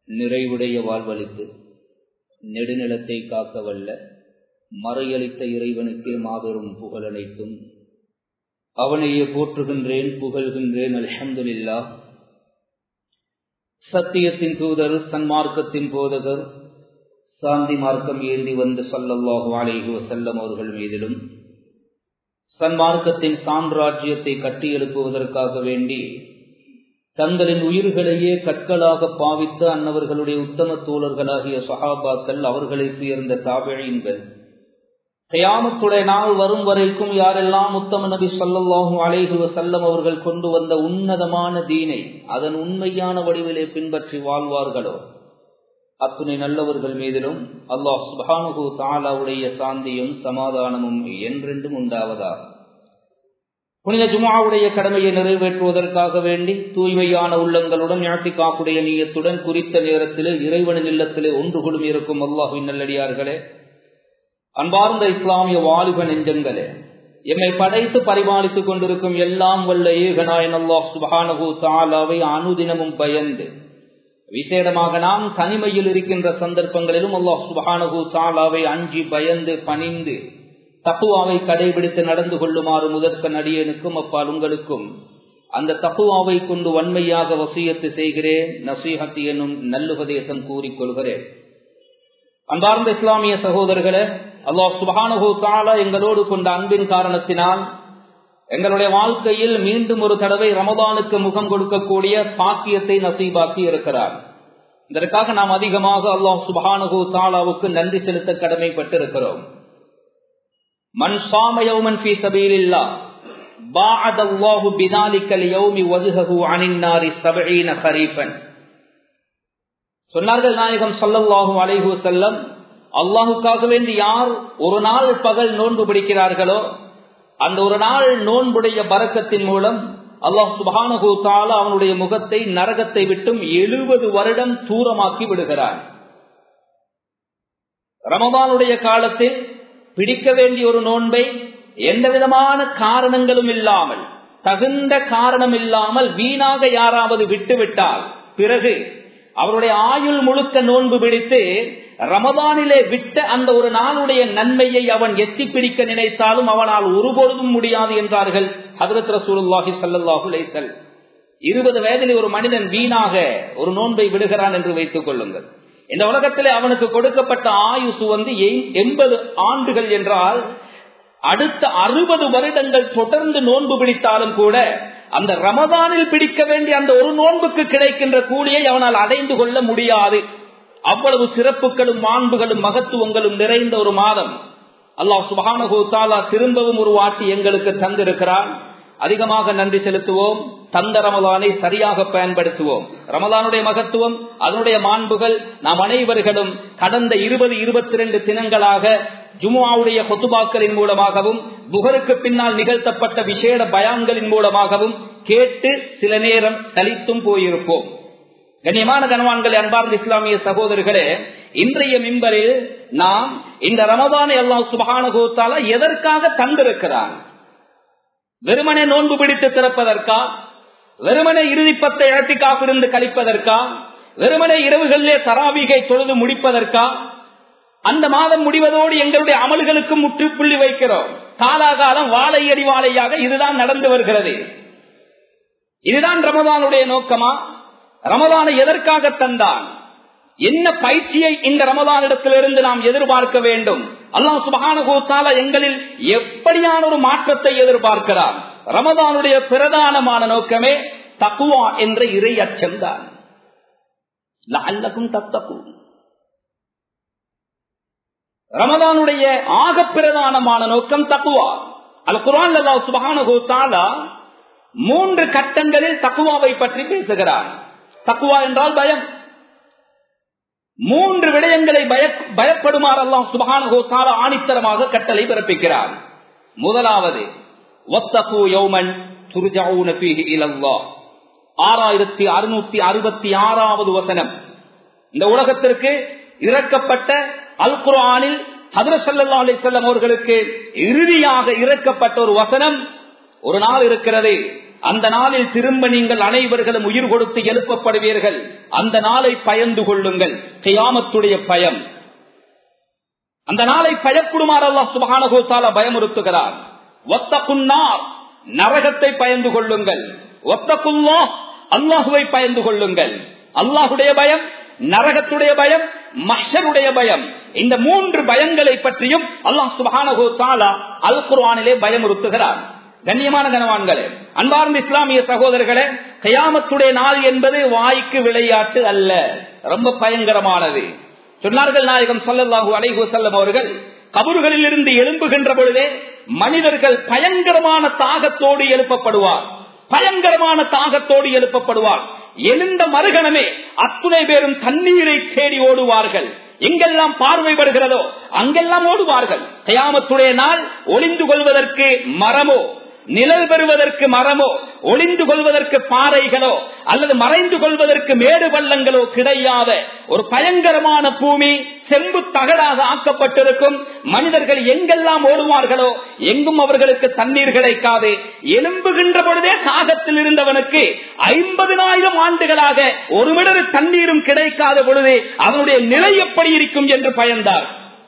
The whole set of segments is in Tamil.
நிறைவுடைய வாழ்வழித்து நெடுநிலத்தை காக்க வல்ல மறையளித்த இறைவனுக்கே மாபெரும் புகழனைத்தும் அவனையே போற்றுகின்றேன் புகழ்கின்றேன் அல்ஹம்துலில்லா சத்தியத்தின் தூதர் சன்மார்க்கத்தின் போதகர் சாந்தி மார்க்கம் ஏந்தி வந்து சல்லல்லாஹு அலைஹி வசல்லம் அவர்கள் மீதிலும் சன்மார்க்கத்தின் சாம்ராஜ்யத்தை கட்டியெழுப்புவதற்காக வேண்டி தங்களின் உயிர்களையே கற்களாக பாவித்த அன்னவர்களுடைய உத்தம தோழர்களாகிய சஹாபாக்கள் அவர்களை உயர்ந்த தாபிழீன்கள் கயாமத்துடைய நாள் வரும் வரைக்கும் யாரெல்லாம் உத்தம நபி சொல்லல்லாஹு அலைஹி வசல்லம் அவர்கள் கொண்டு வந்த உன்னதமான தீனை அதன் உண்மையான வடிவிலே பின்பற்றி வாழ்வார்களோ அத்துணை நல்லவர்கள் மீதிலும் அல்லாஹ் சுபானுகு தாலாவுடைய சாந்தியும் சமாதானமும் என்றென்றும் உண்டாவதா புனித ஜுமாவுடைய கடமையை நிறைவேற்றுவதற்காக வேண்டி தூய்மையான உள்ளங்களுடன் ஞாட்டிக்காக்குடைய நீயத்துடன் குறித்த நேரத்திலே இறைவனின் இல்லத்திலே ஒன்று குழுமி இருக்கும் அல்லாஹுவின் நல்லடியார்களே அன்பார்ந்த இஸ்லாமிய வாலிப நெஞ்சங்களே எம்மை படைத்து பரிமாளித்துக் கொண்டிருக்கும் எல்லாம் வல்ல ஏகனாயன் அல்லாஹ் சுபானகு தாலாவை அனுதினமும் பயந்து விசேடமாக நாம் தனிமையில் இருக்கின்ற சந்தர்ப்பங்களிலும் அல்லாஹ் சுபானகு தாலாவை அஞ்சி பயந்து பணிந்து தப்புவாவை கடைபிடித்து நடந்து கொள்ளுமாறு முதற்க நடிகனுக்கும் அப்பால் உங்களுக்கும் அந்த தப்புவாவை கொண்டு வன்மையாக வசியத்து செய்கிறேன் நசீஹத் எனும் நல்லுபதேசம் கூறிக்கொள்கிறேன் அன்பார்ந்த இஸ்லாமிய சகோதரர்களே அல்லாஹ் சுபானகு தாலா எங்களோடு கொண்ட அன்பின் காரணத்தினால் எங்களுடைய வாழ்க்கையில் மீண்டும் ஒரு தடவை ரமதானுக்கு முகம் கொடுக்கக்கூடிய பாக்கியத்தை நசீபாக்கி இருக்கிறார் இதற்காக நாம் அதிகமாக அல்லாஹ் சுபானகு தாலாவுக்கு நன்றி செலுத்த கடமைப்பட்டிருக்கிறோம் மண் சாமயௌமன் ஃபி சபீலில்லா பாஅத அல்லாஹு பிதாலிக்கல் யௌமி வஜ்ஹஹு அனின் நாரி 70 கரீஃபன் சொன்னார்கள் நாயகம் ஸல்லல்லாஹு அலைஹி வஸல்லம் அல்லாஹ்வுக்காக வேண்டி யார் ஒரு நாள் பகல் நோன்பு பிடிக்கிறார்களோ அந்த ஒரு நாள் நோன்புடைய பறக்கத்தின் மூலம் அல்லாஹ் சுபானகு தாலா அவனுடைய முகத்தை நரகத்தை விட்டும் எழுபது வருடம் தூரமாக்கி விடுகிறான் ரமபானுடைய காலத்தில் பிடிக்க வேண்டிய ஒரு நோன்பை எந்த விதமான காரணங்களும் இல்லாமல் தகுந்த காரணம் இல்லாமல் வீணாக யாராவது விட்டுவிட்டால் பிறகு அவருடைய ஆயுள் முழுக்க நோன்பு பிடித்து ரமதானிலே விட்ட அந்த ஒரு நாளுடைய நன்மையை அவன் எத்தி பிடிக்க நினைத்தாலும் அவனால் ஒருபொழுதும் முடியாது என்றார்கள் ஹதரத் ரசூலுல்லாஹி சல்லாஹு லைசல் இருபது வயதில் ஒரு மனிதன் வீணாக ஒரு நோன்பை விடுகிறான் என்று வைத்துக் கொள்ளுங்கள் இந்த உலகத்திலே அவனுக்கு கொடுக்கப்பட்ட ஆயுசு வந்து எண்பது ஆண்டுகள் என்றால் அடுத்த அறுபது வருடங்கள் தொடர்ந்து நோன்பு பிடித்தாலும் கூட அந்த ரமதானில் பிடிக்க வேண்டிய அந்த ஒரு நோன்புக்கு கிடைக்கின்ற கூலியை அவனால் அடைந்து கொள்ள முடியாது அவ்வளவு சிறப்புகளும் மாண்புகளும் மகத்துவங்களும் நிறைந்த ஒரு மாதம் அல்லாஹ் சுபானகு தாலா திரும்பவும் ஒரு வாட்டி எங்களுக்கு தந்திருக்கிறான் அதிகமாக நன்றி செலுத்துவோம் தந்த ரமலானை சரியாக பயன்படுத்துவோம் ரமலானுடைய மகத்துவம் அதனுடைய மாண்புகள் நாம் அனைவர்களும் கடந்த இருபது இருபத்தி ரெண்டு தினங்களாக ஜுமுவாவுடைய கொத்துபாக்களின் மூலமாகவும் புகருக்கு பின்னால் நிகழ்த்தப்பட்ட விசேட பயான்களின் மூலமாகவும் கேட்டு சில நேரம் சலித்தும் போயிருப்போம் கண்ணியமான கனவான்கள் அன்பார்ந்த இஸ்லாமிய சகோதரர்களே இன்றைய மிம்பரில் நாம் இந்த ரமதானை எல்லாம் சுபகான கோத்தால எதற்காக தந்திருக்கிறான் வெறுமனே நோன்பு பிடித்து திறப்பதற்கா வெறுமனே இறுதிப்பத்தை இழத்தி காப்பிருந்து கழிப்பதற்கா வெறுமனே இரவுகளிலே தராவிகை தொழுது முடிப்பதற்கா அந்த மாதம் முடிவதோடு எங்களுடைய அமல்களுக்கு முற்றுப்புள்ளி வைக்கிறோம் காலாகாலம் வாழை அடி வாழையாக இதுதான் நடந்து வருகிறது இதுதான் ரமதானுடைய நோக்கமா ரமதானை எதற்காக தந்தான் என்ன பயிற்சியை இந்த ரமதானிடத்திலிருந்து நாம் எதிர்பார்க்க வேண்டும் அல்லாஹ் சுபகான எங்களில் எப்படியான ஒரு மாற்றத்தை எதிர்பார்க்கிறார் ரமதானுடைய பிரதானமான நோக்கமே தக்குவா என்ற இறை அச்சம் தான் அல்லக்கும் தத்தப்பு ரமதானுடைய ஆக பிரதானமான நோக்கம் தக்குவா அல் குரான் அல்லாஹ் சுபகான மூன்று கட்டங்களில் தக்குவாவை பற்றி பேசுகிறார் தக்குவா என்றால் பயம் மூன்று விடயங்களை பயப்படுமாறு அல்லாம் சுபகான ஆணித்தரமாக கட்டளை பிறப்பிக்கிறார் முதலாவது ஒத்தகு யௌமன் ஆறாயிரத்தி அறுநூத்தி அறுபத்தி ஆறாவது வசனம் இந்த உலகத்திற்கு இறக்கப்பட்ட அல் குரானில் ஹதரசல்லா அலி செல்லம் அவர்களுக்கு இறுதியாக இறக்கப்பட்ட ஒரு வசனம் ஒரு நாள் இருக்கிறது அந்த நாளில் திரும்ப நீங்கள் அனைவர்களும் உயிர் கொடுத்து எழுப்பப்படுவீர்கள் அந்த நாளை பயந்து கொள்ளுங்கள் கியாமத்துடைய பயம் அந்த நாளை பயப்படுமாறு அல்லாஹ் சுபகானகோசால பயமுறுத்துகிறார் ஒத்த குன்னார் நரகத்தை பயந்து கொள்ளுங்கள் ஒத்த குல்லா அல்லாஹுவை பயந்து கொள்ளுங்கள் அல்லாஹுடைய பயம் நரகத்துடைய பயம் மஷருடைய பயம் இந்த மூன்று பயங்களை பற்றியும் அல்லாஹ் சுபஹானஹு தாலா அல் குர்ஆனிலே பயமுறுத்துகிறார் கண்ணியமான கனவான்களே அன்பார்ந்த இஸ்லாமிய சகோதரர்களே கயாமத்துடைய நாள் என்பது வாய்க்கு விளையாட்டு அல்ல ரொம்ப பயங்கரமானது சொன்னார்கள் நாயகம் சொல்லல்லாஹு அலைஹு செல்லம் அவர்கள் கபறுகளில் இருந்து எழும்புகின்ற பொழுதே மனிதர்கள் பயங்கரமான தாகத்தோடு எழுப்பப்படுவார் பயங்கரமான தாகத்தோடு எழுப்பப்படுவார் எழுந்த மறுகணமே அத்துணை பேரும் தண்ணீரை தேடி ஓடுவார்கள் எங்கெல்லாம் பார்வை வருகிறதோ அங்கெல்லாம் ஓடுவார்கள் கயாமத்துடைய நாள் ஒளிந்து கொள்வதற்கு மரமோ நிழல் பெறுவதற்கு மரமோ ஒளிந்து கொள்வதற்கு பாறைகளோ அல்லது மறைந்து கொள்வதற்கு மேடு பள்ளங்களோ கிடையாத ஒரு பயங்கரமான பூமி செம்பு தகடாக ஆக்கப்பட்டிருக்கும் மனிதர்கள் எங்கெல்லாம் ஓடுவார்களோ எங்கும் அவர்களுக்கு தண்ணீர் கிடைக்காது எலும்புகின்ற பொழுதே தாகத்தில் இருந்தவனுக்கு ஐம்பதினாயிரம் ஆண்டுகளாக ஒரு மிடரு தண்ணீரும் கிடைக்காத பொழுது அவனுடைய நிலை எப்படி இருக்கும் என்று பயந்தார்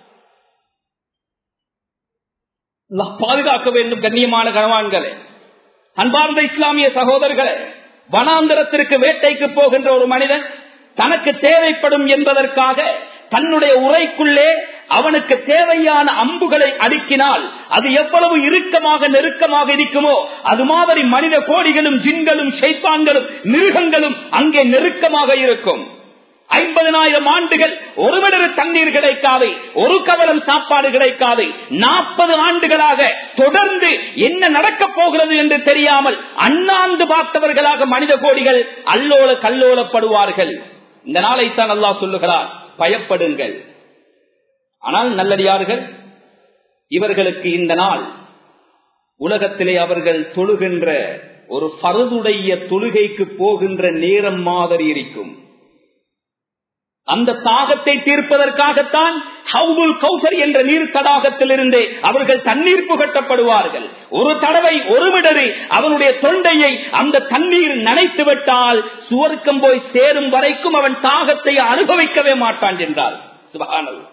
பாதுகாக்க வேண்டும் கண்ணியமான கனவான்களே அன்பார்ந்த இஸ்லாமிய சகோதரர்களே வனாந்திரத்திற்கு வேட்டைக்கு போகின்ற ஒரு மனிதன் தனக்கு தேவைப்படும் என்பதற்காக தன்னுடைய உரைக்குள்ளே அவனுக்கு தேவையான அம்புகளை அடுக்கினால் அது எவ்வளவு இறுக்கமாக நெருக்கமாக இருக்குமோ அது மாதிரி மனித கோடிகளும் ஜின்களும் ஷைத்தான்களும் மிருகங்களும் அங்கே நெருக்கமாக இருக்கும் ஐம்பதனாயிரம் ஆண்டுகள் ஒரு மிடரு தண்ணீர் கிடைக்காது ஒரு கவலம் சாப்பாடு கிடைக்காது நாற்பது ஆண்டுகளாக தொடர்ந்து என்ன நடக்கப் போகிறது என்று தெரியாமல் அண்ணாந்து பார்த்தவர்களாக மனித கோடிகள் அல்லோல கல்லோலப்படுவார்கள் இந்த நாளைத்தான் அல்லாஹ் சொல்லுகிறார் பயப்படுங்கள் ஆனால் நல்லடியார்கள் இவர்களுக்கு இந்த நாள் உலகத்திலே அவர்கள் தொழுகின்ற ஒரு பருதுடைய தொழுகைக்கு போகின்ற நேரம் மாதிரி இருக்கும் அந்த தாகத்தை தீர்ப்பதற்காகத்தான் ஹவுதுல் கௌசர் என்ற நீர் தடாகத்திலிருந்து அவர்கள் தண்ணீர் புகட்டப்படுவார்கள் ஒரு தடவை ஒரு மிடரு அவனுடைய தொண்டையை அந்த தண்ணீர் நனைத்து விட்டால் சுவர்க்கம் போய் சேரும் வரைக்கும் அவன் தாகத்தை அனுபவிக்கவே மாட்டான் என்றார் சுபகானல்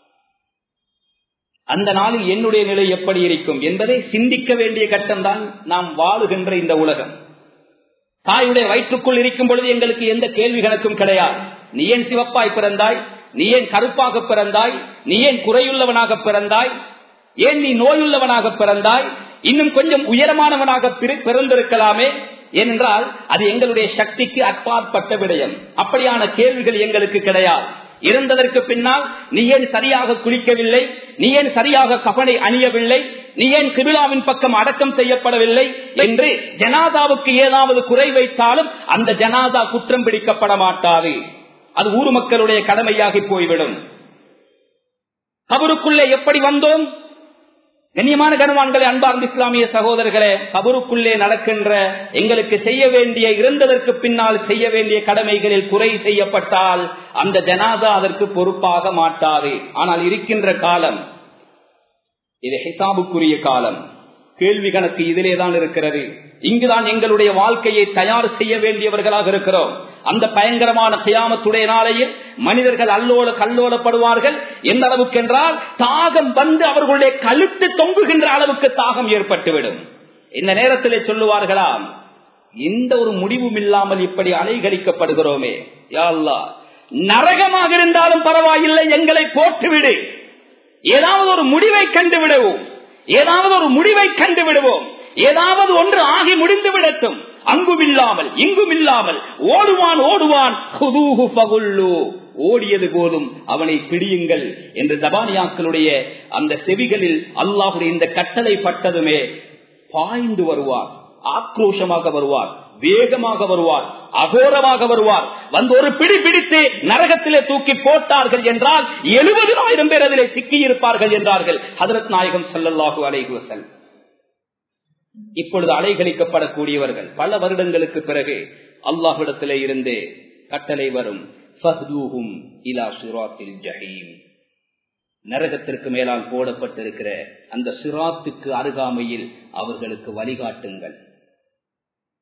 அந்த நாளில் என்னுடைய நிலை எப்படி இருக்கும் என்பதை சிந்திக்க வேண்டிய கட்டம்தான் நாம் வாழுகின்ற இந்த உலகம் தாயுடைய வயிற்றுக்குள் இருக்கும் பொழுது எங்களுக்கு எந்த கேள்வி கணக்கும் கிடையாது நீ ஏன் சிவப்பாய் பிறந்தாய் நீ ஏன் கருப்பாக பிறந்தாய் நீ ஏன் குறையுள்ளவனாக பிறந்தாய் ஏன் நீ நோயுள்ளவனாக பிறந்தாய் இன்னும் கொஞ்சம் உயரமானவனாக பிறந்திருக்கலாமே ஏனென்றால் அது எங்களுடைய சக்திக்கு அப்பாற்பட்ட விடயம் அப்படியான கேள்விகள் எங்களுக்கு கிடையாது இறந்ததற்கு பின்னால் நீ ஏன் சரியாக குளிக்கவில்லை நீ ஏன் சரியாக கபனை அணியவில்லை நீ ஏன் கிபிலாவின் பக்கம் அடக்கம் செய்யப்படவில்லை என்று ஜனாதாவுக்கு ஏதாவது குறை வைத்தாலும் அந்த ஜனாதா குற்றம் பிடிக்கப்பட மாட்டாது அது ஊர் மக்களுடைய கடமையாகி போய்விடும் கபருக்குள்ளே எப்படி வந்தோம் கண்ணியமான கனவான்களே அன்பார்ந்த இஸ்லாமிய சகோதரர்களே கபருக்குள்ளே நடக்கின்ற எங்களுக்கு செய்ய வேண்டிய இறந்ததற்கு பின்னால் செய்ய வேண்டிய கடமைகளில் குறை செய்யப்பட்டால் அந்த ஜனாதா அதற்கு பொறுப்பாக மாட்டாது ஆனால் இருக்கின்ற காலம் இது ஹிசாபுக்குரிய காலம் கேள்வி கணக்கு இதிலே தான் இருக்கிறது இங்குதான் எங்களுடைய வாழ்க்கையை தயார் செய்ய வேண்டியவர்களாக இருக்கிறோம் அந்த பயங்கரமான கியாமத்துடைய நாளையில் மனிதர்கள் அல்லோல கல்லோலப்படுவார்கள் எந்த அளவுக்கு என்றால் தாகம் வந்து அவர்களுடைய கழுத்து தொங்குகின்ற அளவுக்கு தாகம் ஏற்பட்டுவிடும் இந்த நேரத்திலே சொல்லுவார்களாம் எந்த ஒரு முடிவும் இல்லாமல் இப்படி அலைகழிக்கப்படுகிறோமே யாழ்லா நரகமாக இருந்தாலும் பரவாயில்லை எங்களை போட்டுவிடு ஏதாவது ஒரு முடிவை கண்டு விடுவோம் ஏதாவது ஒரு முடிவை கண்டு விடுவோம் ஏதாவது ஒன்று ஆகி முடிந்து விடட்டும் அங்கும் இல்லாமல் இங்கும் இல்லாமல் ஓடுவான் ஓடுவான் ஓடியது போதும் அவனை பிடியுங்கள் என்று தபானியாக்களுடைய அந்த செவிகளில் அல்லாஹுடைய இந்த கட்டளை பட்டதுமே பாய்ந்து வருவார் ஆக்ரோஷமாக வருவார் வேகமாக வருவார் அகோரமாக வருவார் வந்து ஒரு பிடி பிடித்து நரகத்திலே தூக்கி போட்டார்கள் என்றால் எழுபதாயிரம் பேர் அதிலே சிக்கியிருப்பார்கள் என்றார்கள் ஹதரத் நாயகம் சல்லல்லாஹு அலைஹி வசல் இப்பொழுது அலைகழிக்கப்படக்கூடியவர்கள் பல வருடங்களுக்கு பிறகு அல்லாஹிடத்திலே இருந்து கட்டளை வரும் நரகத்திற்கு மேலால் போடப்பட்டிருக்கிற அந்த சிராத்துக்கு அருகாமையில் அவர்களுக்கு வழிகாட்டுங்கள்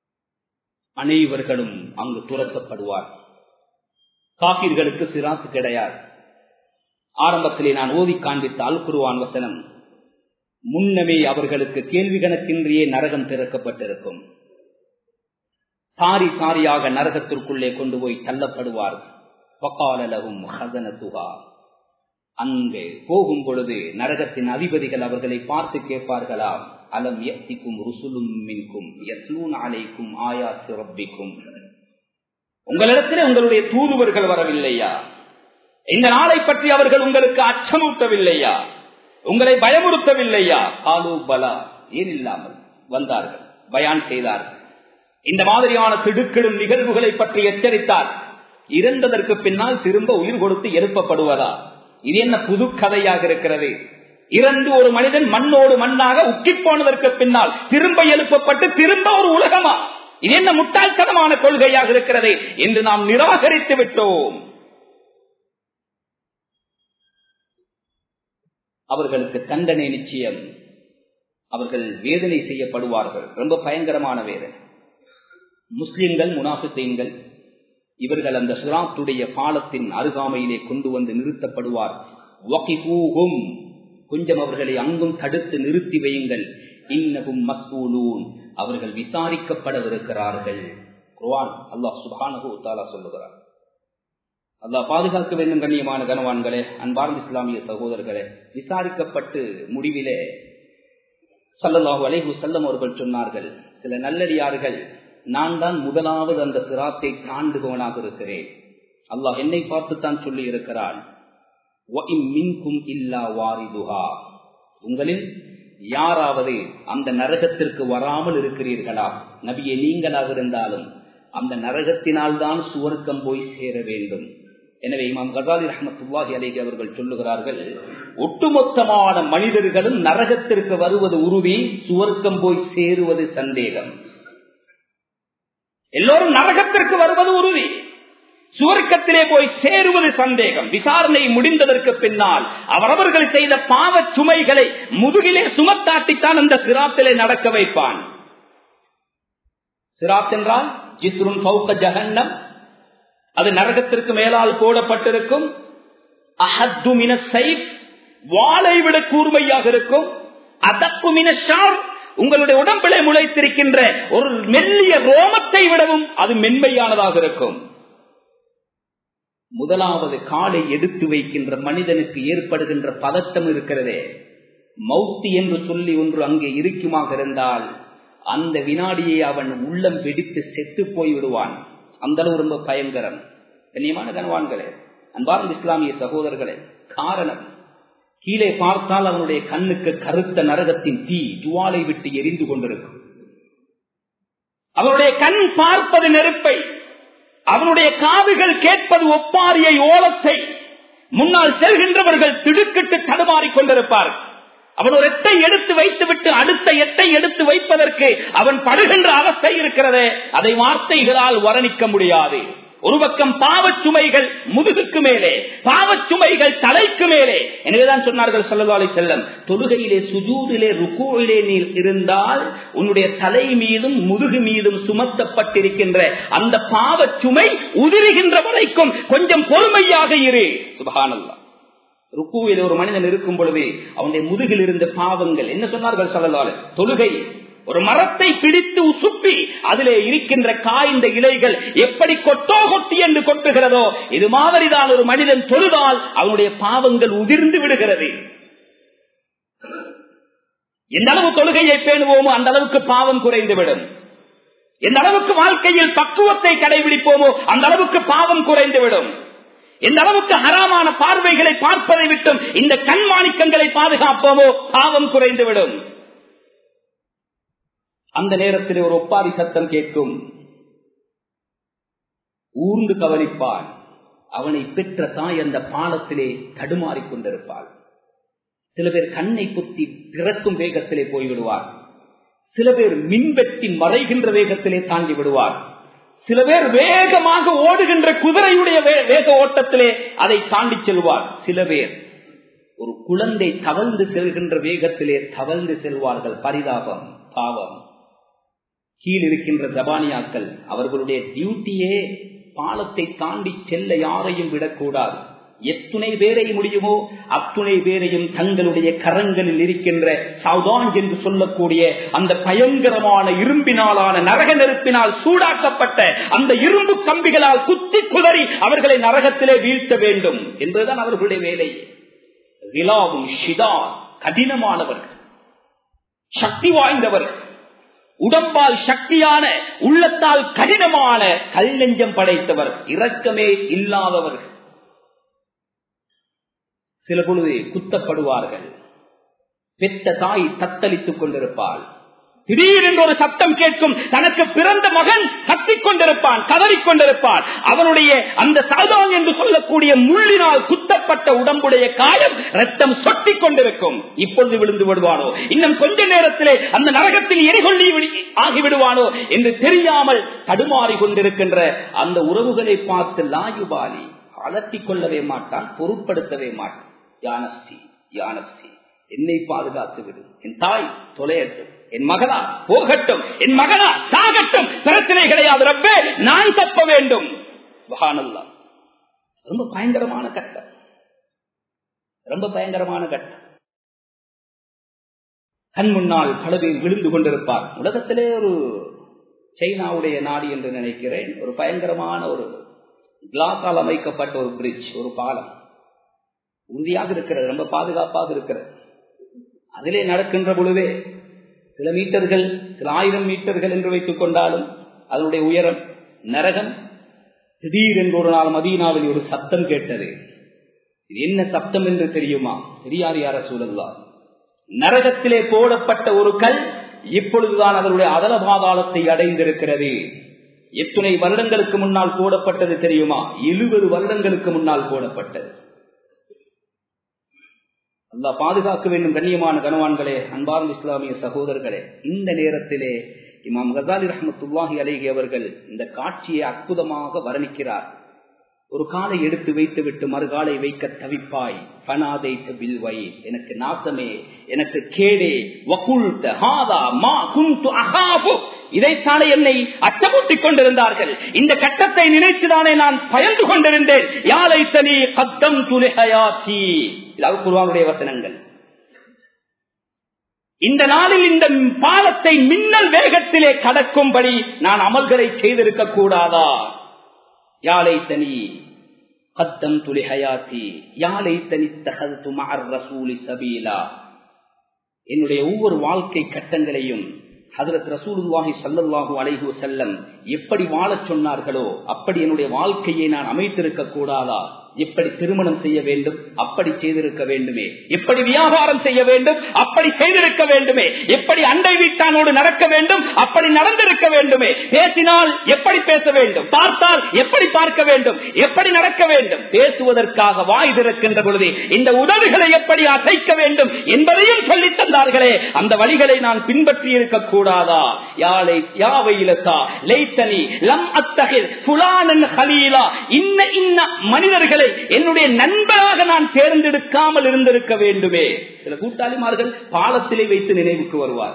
அனைவர்களும் அங்கு துரத்தப்படுவார் காப்பீர்களுக்கு சிராத்து கிடையாது ஆரம்பத்திலே நான் ஓதி காண்பித்த அல் குருவான் வசனம் முன்னமே அவர்களுக்கு கேள்வி கணக்கின்றியே நரகம் திறக்கப்பட்டிருக்கும் சாரி சாரியாக நரகத்திற்குள்ளே கொண்டு போய் தள்ளப்படுவார்கள் வக்காலலகும் ஹசனத்துகா அங்கே போகும் பொழுது நரகத்தின் அதிபதிகள் அவர்களை பார்த்து கேட்பார்களாம் அலம் எத்திக்கும் ருசுலும் மின்கும் எஸ்லூன் அலைக்கும் ஆயா சிறப்பிக்கும் உங்களிடத்தில் உங்களுடைய தூதுவர்கள் வரவில்லையா இந்த நாளை பற்றி அவர்கள் உங்களுக்கு அச்சமூட்டவில்லையா உங்களை பயமுறுத்தவில்லையா காலு பலா ஏன் இல்லாமல் வந்தார்கள் பயான் செய்தார்கள் இந்த மாதிரியான திடுக்கிடும் நிகழ்வுகளை பற்றி எச்சரித்தார் இறந்ததற்கு பின்னால் திரும்ப உயிர் கொடுத்து எழுப்பப்படுவதா இது என்ன புது கதையாக இருக்கிறது இறந்து ஒரு மனிதன் மண்ணோடு மண்ணாக உக்கி போனதற்கு பின்னால் திரும்ப எழுப்பப்பட்டு திரும்ப ஒரு உலகமா இது என்ன முட்டாள்தனமான கொள்கையாக இருக்கிறது என்று நாம் நிராகரித்து விட்டோம் அவர்களுக்கு தண்டனை நிச்சயம் அவர்கள் வேதனை செய்யப்படுவார்கள் ரொம்ப பயங்கரமான வேதனை முஸ்லிம்கள் முனாஃபித்தீன்கள் இவர்கள் அந்த சுராத்துடைய பாலத்தின் அருகாமையிலே கொண்டு வந்து நிறுத்தப்படுவார் கொஞ்சம் அவர்களை அங்கும் தடுத்து நிறுத்தி வையுங்கள் இன்னகும் மஸ்கூலூன் அவர்கள் விசாரிக்கப்படவிருக்கிறார்கள் குர்ஆன் அல்லாஹ் சுபானகு தாலா சொல்லுகிறார் அல்லாஹ் பாதுகாக்க வேண்டும் கண்ணியமான கனவான்களே அன்பார்ந்த இஸ்லாமிய சகோதரர்களே விசாரிக்கப்பட்டு முடிவிலே சல்லல்லாஹு அலைஹு செல்லம் அவர்கள் சொன்னார்கள் சில நல்லடியார்கள் நான் தான் முதலாவது அந்த சிராத்தை தாண்டுபவனாக இருக்கிறேன் அல்லாஹ் என்னை பார்த்துத்தான் சொல்லி இருக்கிறான் உங்களில் யாராவது அந்த நரகத்திற்கு வராமல் இருக்கிறீர்களா நபியை நீங்களாக இருந்தாலும் அந்த நரகத்தினால் தான் சுவர்க்கம் போய் சேர வேண்டும் எனவே இமாம் கசாலி ரஹமத்துல்லாஹி அலேஹி அவர்கள் சொல்லுகிறார்கள் ஒட்டுமொத்தமான மனிதர்களும் நரகத்திற்கு வருவது உருவி சுவர்க்கம் போய் சேருவது சந்தேகம் எல்லோரும் நரகத்திற்கு வருவது உறுதி சுவர்க்கத்திலே போய் சேருவது சந்தேகம் விசாரணை முடிந்ததற்கு பின்னால் அவரவர்கள் செய்த பாவ சுமைகளை முதுகிலே சுமத்தாட்டித்தான் அந்த சிராத்திலே நடக்க வைப்பான் சிராத் என்றால் ஜிஸ்ருன் பௌக்க ஜகன்னம் அது நரகத்திற்கு மேலால் போடப்பட்டிருக்கும் அஹத்துமின சைப் வாளை விட கூர்மையாக இருக்கும் அதப்புமின ஷார் உங்களுடைய உடம்பிலே முளைத்திருக்கின்ற ஒரு மெல்லிய ரோமத்தை விடவும் அது மென்மையானதாக இருக்கும் முதலாவது காலை எடுத்து வைக்கின்ற மனிதனுக்கு ஏற்படுகின்ற பதட்டம் இருக்கிறதே மௌத்தி என்று சொல்லி ஒன்று அங்கே இருக்குமாக இருந்தால் அந்த வினாடியை அவன் உள்ளம் வெடித்து செத்து போய் விடுவான் அந்த அளவு ரொம்ப பயங்கரம் கண்ணியமான கனவான்களே அன்பார்ந்த இஸ்லாமிய சகோதரர்களே காரணம் கீழே பார்த்தால் அவனுடைய கண்ணுக்கு கருத்த நரகத்தின் தீ ஜுவாலை விட்டு எரிந்து கொண்டிருக்கும் அவனுடைய கண் பார்ப்பது நெருப்பை அவனுடைய காதுகள் கேட்பது ஒப்பாரியை ஓலத்தை முன்னால் செல்கின்றவர்கள் திடுக்கிட்டு தடுமாறிக் கொண்டிருப்பார்கள் அவன் ஒரு எட்டை எடுத்து வைத்துவிட்டு அடுத்த எட்டை எடுத்து வைப்பதற்கு அவன் படுகின்ற அவஸ்தை இருக்கிறதே அதை வார்த்தைகளால் வர்ணிக்க முடியாது ஒரு பக்கம் பாவச் சுமைகள் முதுகுக்கு மேலே பாவச் சுமைகள் தலைக்கு மேலே எனவேதான் சொன்னார்கள் சொல்லலாலை செல்லம் தொழுகையிலே சுஜூரிலே ருக்கூவிலே நீ இருந்தால் உன்னுடைய தலை மீதும் முதுகு மீதும் சுமத்தப்பட்டிருக்கின்ற அந்த பாவச் சுமை உதிருகின்ற வரைக்கும் கொஞ்சம் பொறுமையாக இரு சுபகானல்லா ருக்குவில் ஒரு மனிதன் இருக்கும் பொழுது அவனுடைய முதுகில் இருந்த பாவங்கள் என்ன சொன்னார்கள் சொல்லலால தொழுகை ஒரு மரத்தை பிடித்து உசுப்பி அதிலே இருக்கின்ற காய்ந்த இலைகள் எப்படி கொட்டோ கொட்டி என்று கொட்டுகிறதோ இது மாதிரிதான் ஒரு மனிதன் தொழுதால் அவனுடைய பாவங்கள் உதிர்ந்து விடுகிறது எந்த அளவு தொழுகையை பேணுவோமோ அந்த அளவுக்கு பாவம் குறைந்துவிடும் எந்த அளவுக்கு வாழ்க்கையில் பக்குவத்தை கடைபிடிப்போமோ அந்த அளவுக்கு பாவம் குறைந்துவிடும் எந்த அளவுக்கு ஹராமான பார்வைகளை பார்ப்பதை விட்டும் இந்த கண்மாணிக்கங்களை பாதுகாப்போமோ பாவம் குறைந்துவிடும் அந்த நேரத்தில் ஒரு ஒப்பாரி சத்தம் கேட்கும் ஊர்ந்து கவனிப்பான் அவனை பெற்ற தாய் அந்த பாலத்திலே தடுமாறிக் கொண்டிருப்பாள் சில பேர் கண்ணை குத்தி பிறக்கும் வேகத்திலே போய்விடுவார் சில பேர் மின்வெட்டி மறைகின்ற வேகத்திலே தாங்கி விடுவார் சில பேர் வேகமாக ஓடுகின்ற குதிரையுடைய வேக ஓட்டத்திலே அதை தாண்டி செல்வார் சில பேர் ஒரு குழந்தை தவழ்ந்து செல்கின்ற வேகத்திலே தவழ்ந்து செல்வார்கள் பரிதாபம் பாவம் கீழ் இருக்கின்ற ஜபானியாக்கள் அவர்களுடைய டியூட்டியே பாலத்தை தாண்டி செல்ல யாரையும் விடக்கூடாது எத்துணை பேரை முடியுமோ அத்துணை பேரையும் தங்களுடைய கரங்களில் இருக்கின்ற சவுதான் என்று சொல்லக்கூடிய அந்த பயங்கரமான இரும்பினாலான நரக நெருப்பினால் சூடாக்கப்பட்ட அந்த இரும்பு கம்பிகளால் குத்தி குதறி அவர்களை நரகத்திலே வீழ்த்த வேண்டும் என்பதுதான் அவர்களுடைய வேலை கடினமானவர்கள் சக்தி வாய்ந்தவர்கள் உடம்பால் சக்தியான உள்ளத்தால் கடினமான கல் நெஞ்சம் படைத்தவர் இரக்கமே இல்லாதவர்கள் சில பொழுது குத்தப்படுவார்கள் பெத்த தாய் தத்தளித்துக் கொண்டிருப்பாள் திடீரென்று ஒரு சத்தம் கேட்கும் தனக்கு பிறந்த மகன் கத்திக் கொண்டிருப்பான் கதறிக் கொண்டிருப்பான் அவனுடைய அந்த சாதான் என்று சொல்லக்கூடிய முள்ளினால் குத்தப்பட்ட உடம்புடைய காயம் ரத்தம் சொட்டி கொண்டிருக்கும் இப்பொழுது விழுந்து விடுவானோ இன்னும் கொஞ்ச நேரத்திலே அந்த நரகத்தில் எரிகொள்ளி ஆகிவிடுவானோ என்று தெரியாமல் தடுமாறி கொண்டிருக்கின்ற அந்த உறவுகளை பார்த்து லாயுபாலி அலட்டிக் கொள்ளவே மாட்டான் பொருட்படுத்தவே மாட்டான் யானசி யானசி என்னை பாதுகாத்து விடு என் தாய் தொலையட்டும் என் மகனா போகட்டும் என் மகனா சாகட்டும் பிரச்சனை கிடையாது ரப்பே நான் தப்ப வேண்டும் சுகானல்லா ரொம்ப பயங்கரமான கட்டம் ரொம்ப பயங்கரமான கட்டம் கண் முன்னால் பல பேர் விழுந்து கொண்டிருப்பார் உலகத்திலே ஒரு சைனாவுடைய நாடு என்று நினைக்கிறேன் ஒரு பயங்கரமான ஒரு கிளாஸால் அமைக்கப்பட்ட ஒரு பிரிட்ஜ் ஒரு பாலம் உறுதியாக இருக்கிறது ரொம்ப பாதுகாப்பாக இருக்கிறது அதிலே நடக்கின்ற பொழுதே சில மீட்டர்கள் சில ஆயிரம் மீட்டர்கள் என்று வைத்துக் கொண்டாலும் அதனுடைய உயரம் நரகம் திடீரென்று ஒரு நாள் மதீனாவில் ஒரு சத்தம் கேட்டது இது என்ன சப்தம் என்று தெரியுமா தெரியாது யார சூழல்லா நரகத்திலே போடப்பட்ட ஒரு கல் இப்பொழுதுதான் அதனுடைய அதல பாதாளத்தை அடைந்திருக்கிறது எத்துணை வருடங்களுக்கு முன்னால் போடப்பட்டது தெரியுமா எழுபது வருடங்களுக்கு முன்னால் போடப்பட்டது அல்லா பாதுகாக்க வேண்டும் கண்ணியமான கனவான்களே அன்பார்ந்த இஸ்லாமிய சகோதரர்களே இந்த நேரத்திலே இமாம் கசாலி ரஹமத்துல்லாஹி அலேஹி அவர்கள் இந்த காட்சியை அற்புதமாக வர்ணிக்கிறார் ஒரு காலை எடுத்து வைத்து விட்டு மறுகாலை வைக்க தவிப்பாய் பனாதை பில்வை எனக்கு நாசமே எனக்கு கேடே வகுல்த ஹாதா மா குந்து அகாபு இதைத்தானே என்னை அச்சமூட்டிக் கொண்டிருந்தார்கள் இந்த கட்டத்தை நினைத்துதானே நான் பயந்து கொண்டிருந்தேன் யாரை தனி கத்தம் துணிகையாச்சி இதாவது குருவானுடைய வசனங்கள் இந்த நாளில் இந்த பாலத்தை மின்னல் வேகத்திலே கடக்கும்படி நான் அமல்களை செய்திருக்க கூடாதா யாழை தனி கத்தம் துளி ஹயாத்தி யாழை தனி தகது மார் ரசூலி சபீலா என்னுடைய ஒவ்வொரு வாழ்க்கை கட்டங்களையும் ஹதரத் ரசூலுல்லாஹி சல்லல்லாஹு அலைஹு செல்லம் எப்படி வாழச் சொன்னார்களோ அப்படி என்னுடைய வாழ்க்கையை நான் அமைத்திருக்க கூடாதா எப்படி திருமணம் செய்ய வேண்டும் அப்படி செய்திருக்க வேண்டுமே எப்படி வியாபாரம் செய்ய வேண்டும் அப்படி செய்திருக்க வேண்டுமே எப்படி அண்டை வீட்டானோடு நடக்க வேண்டும் அப்படி நடந்திருக்க வேண்டுமே பேசினால் எப்படி பேச வேண்டும் பார்த்தால் எப்படி பார்க்க வேண்டும் எப்படி நடக்க வேண்டும் பேசுவதற்காக வாய் திறக்கின்ற பொழுது இந்த உதடுகளை எப்படி அசைக்க வேண்டும் என்பதையும் சொல்லி தந்தார்களே அந்த வழிகளை நான் பின்பற்றி இருக்க கூடாதா யாழை யாவையிலத்தா லைத்தனி லம் அத்தகில் புலானன் ஹலீலா இன்ன இன்ன மனிதர்களை என்னுடைய நண்பராக நான் தேர்ந்தெடுக்காமல் இருந்திருக்க வேண்டுமே சில கூட்டாளிமார்கள் பாலத்திலே வைத்து நினைவுக்கு வருவார்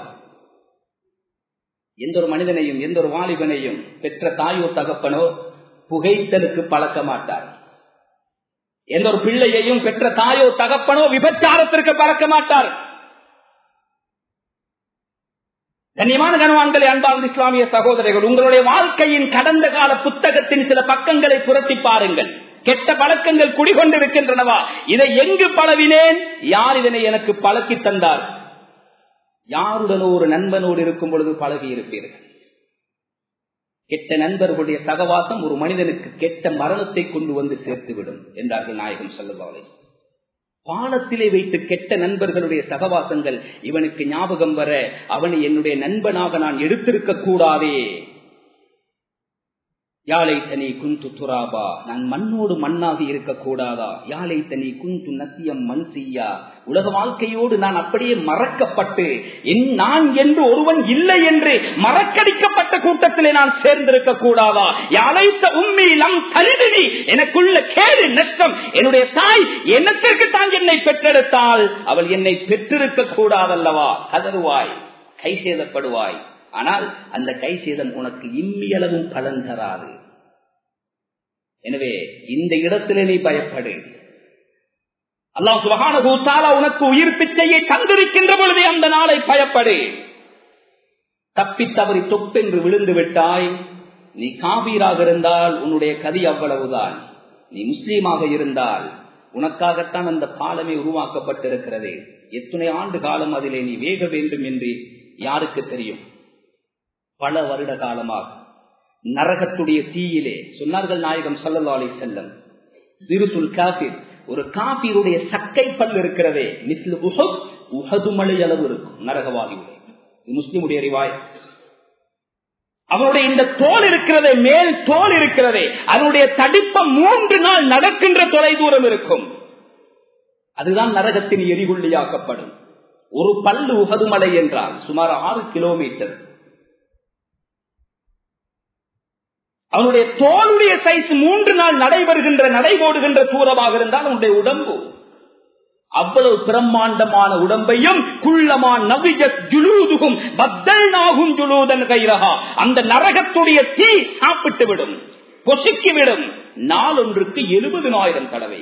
எந்த ஒரு மனிதனையும் எந்த ஒரு வாலிபனையும் பெற்ற தாயோ தகப்பனோ புகைத்தலுக்கு பழக்க மாட்டார் எந்த ஒரு பிள்ளையையும் பெற்ற தாயோ தகப்பனோ விபச்சாரத்திற்கு பழக்க மாட்டார் கண்ணியமான கனவான்களை அன்பார்ந்த இஸ்லாமிய சகோதரர்கள் உங்களுடைய வாழ்க்கையின் கடந்த கால புத்தகத்தின் சில பக்கங்களை புரட்டி பாருங்கள் கெட்ட பழக்கங்கள் குடிகொண்டிருக்கின்றனவா இதை எங்கு பழவினேன் யார் இதனை எனக்கு பழக்கி தந்தார் யாருடனோ ஒரு நண்பனோடு இருக்கும் பொழுது பழகி இருப்பீர்கள் கெட்ட நண்பர்களுடைய சகவாசம் ஒரு மனிதனுக்கு கெட்ட மரணத்தை கொண்டு வந்து சேர்த்துவிடும் என்றார்கள் நாயகம் செல்லவாலை பாலத்திலே வைத்து கெட்ட நண்பர்களுடைய சகவாசங்கள் இவனுக்கு ஞாபகம் வர அவனை என்னுடைய நண்பனாக நான் எடுத்திருக்க கூடாதே யாழை தனி குந்து துராபா நான் மண்ணோடு மண்ணாக இருக்கக்கூடாதா யாழை தனி குந்து நத்தியம் மண் செய்யா உலக வாழ்க்கையோடு நான் அப்படியே மறக்கப்பட்டு என் நான் என்று ஒருவன் இல்லை என்று மறக்கடிக்கப்பட்ட கூட்டத்திலே நான் சேர்ந்திருக்க கூடாதா யாழைத்த உண்மை நம் கருதினி எனக்குள்ள கேடு நஷ்டம் என்னுடைய தாய் என்னத்திற்கு தான் என்னை பெற்றெடுத்தால் அவள் என்னை பெற்றிருக்க கூடாதல்லவா கதறுவாய் கை சேதப்படுவாய் ஆனால் அந்த கை சேதம் உனக்கு இம்மியளவும் பலன் தராது எனவே இந்த இடத்திலே நீ பயப்படு அல்லாஹ் சுபகான உனக்கு உயிர் பிச்சையை தந்திருக்கின்ற பொழுதே அந்த நாளை பயப்படு தப்பி தவறி தொப்பென்று விழுந்து விட்டாய் நீ காபீராக இருந்தால் உன்னுடைய கதி அவ்வளவுதான் நீ முஸ்லீமாக இருந்தால் உனக்காகத்தான் அந்த பாலமே உருவாக்கப்பட்டிருக்கிறது எத்தனை ஆண்டு காலம் அதிலே நீ வேக வேண்டும் என்று யாருக்கு தெரியும் பல வருட காலமாக நரகத்துடைய தீயிலே சொன்னார்கள் நாயகம் சல்லா அலி செல்லம் திருசுல் காபிர் ஒரு காபீருடைய சக்கை பல் இருக்கிறதே மிஸ்லு உஹத் உஹது மலை அளவு இருக்கும் நரகவாதியுடைய முஸ்லிமுடைய அறிவாய் அவருடைய இந்த தோல் இருக்கிறதே மேல் தோல் இருக்கிறதே அதனுடைய தடிப்பம் மூன்று நாள் நடக்கின்ற தொலை தூரம் இருக்கும் அதுதான் நரகத்தின் எரிகுள்ளியாக்கப்படும் ஒரு பல்லு உகதுமலை என்றால் சுமார் ஆறு கிலோமீட்டர் அவனுடைய தோளுடைய சைஸ் மூன்று நாள் நடைபெறுகின்ற நடைபோடுகின்ற தூரமாக இருந்தால் அவனுடைய உடம்பு அவ்வளவு பிரம்மாண்டமான உடம்பையும் குள்ளமான் நவிஜத் ஜுலூதுகும் பத்தல் நாகும் ஜுலூதன் கைரகா அந்த நரகத்துடைய தீ சாப்பிட்டு விடும் பொசுக்கி விடும் நாளொன்றுக்கு எழுபதினாயிரம் தடவை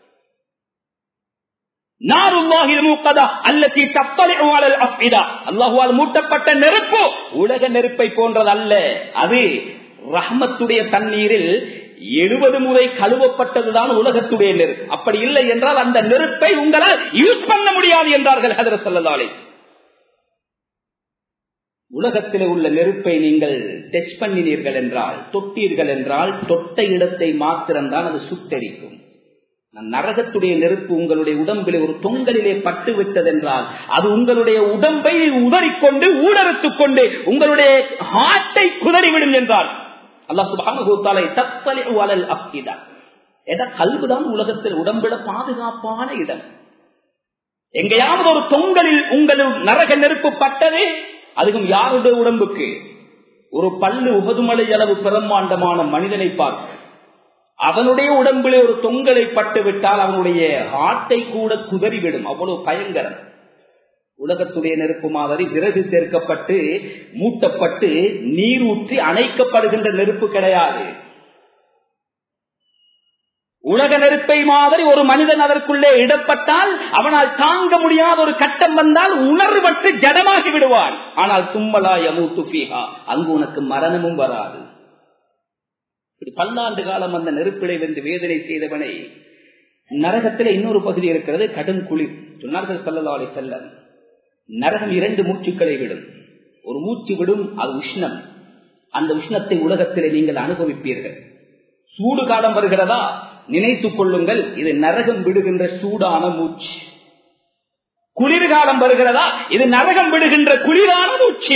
மூட்டப்பட்ட நெருப்பு உலக நெருப்பை போன்றது அல்ல அது ரஹமத்துடைய தண்ணீரில் எழுபது முறை கழுவப்பட்டதுதான் உலகத்துடைய நெருப்பு அப்படி இல்லை என்றால் அந்த நெருப்பை உங்களால் யூஸ் பண்ண முடியாது என்றார்கள் ஹதர சொல்லலாலே உலகத்திலே உள்ள நெருப்பை நீங்கள் டச் பண்ணினீர்கள் என்றால் தொட்டீர்கள் என்றால் தொட்ட இடத்தை மாத்திரம்தான் அது சுட்டரிக்கும் நரகத்துடைய நெருப்பு உங்களுடைய உடம்பிலே ஒரு தொங்கலிலே பட்டு விட்டதென்றால் அது உங்களுடைய உடம்பை உதறிக்கொண்டு ஊடறுத்துக் கொண்டு உங்களுடைய ஹார்ட்டை குதறிவிடும் என்றால் அல்லா சுபானுகூத்தாலை தத்தலை அலல் அப்பிதா எட கல்விதான் உலகத்தில் உடம்பிட பாதுகாப்பான இடம் எங்கேயாவது ஒரு தொங்கலில் உங்கள் நரக நெருப்பு பட்டதே அதுவும் யாருடைய உடம்புக்கு ஒரு பல்லு உபதுமலை அளவு பிரம்மாண்டமான மனிதனை பார்க்க அவனுடைய உடம்பிலே ஒரு தொங்கலை பட்டு விட்டால் அவனுடைய ஹார்ட்டை கூட குதறிவிடும் அவ்வளவு பயங்கரம் உலகத்துடைய நெருப்பு மாதிரி விறகு சேர்க்கப்பட்டு மூட்டப்பட்டு நீர் ஊற்றி அணைக்கப்படுகின்ற நெருப்பு கிடையாது உலக நெருப்பை மாதிரி ஒரு மனிதன் அதற்குள்ளே இடப்பட்டால் அவனால் தாங்க முடியாத ஒரு கட்டம் வந்தால் உணர்வற்று ஜடமாகி விடுவான் ஆனால் தும்மலா யமு துஃபிஹா அங்கு உனக்கு மரணமும் வராது பல்லாண்டு காலம் அந்த நெருப்பிலை வந்து வேதனை செய்தவனை நரகத்தில் இன்னொரு பகுதி இருக்கிறது கடும் குளிர் சொன்னார்கள் சல்லல்லாலை செல்ல நரகம் இரண்டு மூச்சுக்களை விடும் ஒரு மூச்சு விடும் அது உஷ்ணம் அந்த உஷ்ணத்தை உலகத்திலே நீங்கள் அனுபவிப்பீர்கள் சூடு காலம் வருகிறதா நினைத்துக் கொள்ளுங்கள் இது நரகம் விடுகின்ற சூடான மூச்சு குளிர்காலம் வருகிறதா இது நரகம் விடுகின்ற குளிரான மூச்சு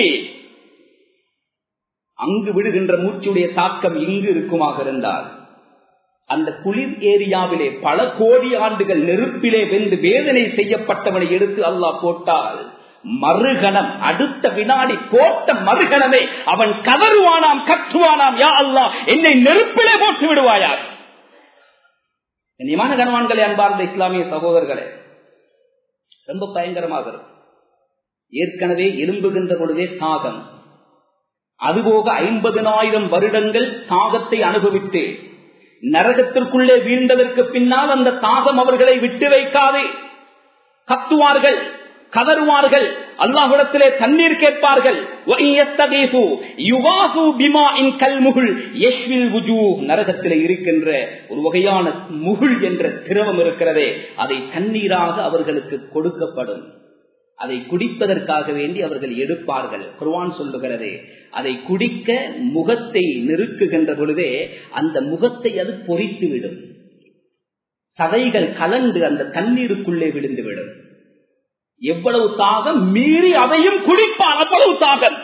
அங்கு விடுகின்ற மூச்சுடைய தாக்கம் இங்கு இருக்குமாக இருந்தால் அந்த குளிர் ஏரியாவிலே பல கோடி ஆண்டுகள் நெருப்பிலே வெந்து வேதனை செய்யப்பட்டவனை எடுத்து அல்லாஹ் போட்டால் மறுகணம் அடுத்த வினாடி போட்ட மறுகணமே அவன் கதறுவானாம் கத்துவானாம் யா அல்லாஹ் என்னை நெருப்பிலே போட்டு விடுவாயார் கண்ணியமான கணவான்களே அன்பார்ந்த இஸ்லாமிய சகோதரர்களே ரொம்ப பயங்கரமாக இருக்கும் ஏற்கனவே எலும்புகின்ற பொழுதே தாகம் அதுபோக ஐம்பதனாயிரம் வருடங்கள் தாகத்தை அனுபவித்து நரகத்திற்குள்ளே வீழ்ந்ததற்கு பின்னால் அந்த தாகம் அவர்களை விட்டு வைக்காது கத்துவார்கள் கதறுவார்கள் அல்லாஹிடத்திலே தண்ணீர் கேட்பார்கள் நரகத்திலே இருக்கின்ற ஒரு வகையான முகுள் என்ற திரவம் இருக்கிறதே அதை தண்ணீராக அவர்களுக்கு கொடுக்கப்படும் அதை குடிப்பதற்காக வேண்டி அவர்கள் எடுப்பார்கள் குர்வான் சொல்லுகிறது அதை குடிக்க முகத்தை நெருக்குகின்ற பொழுதே அந்த முகத்தை அது பொறித்துவிடும் சதைகள் கலந்து அந்த தண்ணீருக்குள்ளே விழுந்துவிடும் எவ்வளவு தாகம் மீறி அதையும் குடிப்பான் அவ்வளவு தாகம்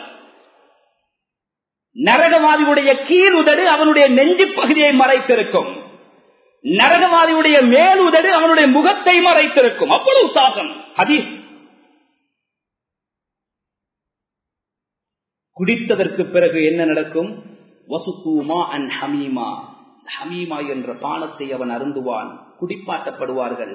நரகவாதியுடைய கீழ் உதடு அவனுடைய நெஞ்சு பகுதியை மறைத்திருக்கும் நரகவாதியுடைய மேல் உதடு அவனுடைய முகத்தை மறைத்திருக்கும் அவ்வளவு தாகம் ஹதீஸ் குடித்ததற்கு பிறகு என்ன நடக்கும் வசுக்கூமா அண்ட் ஹமீமா ஹமீமா என்ற பானத்தை அவன் அருந்துவான் குடிப்பாட்டப்படுவார்கள்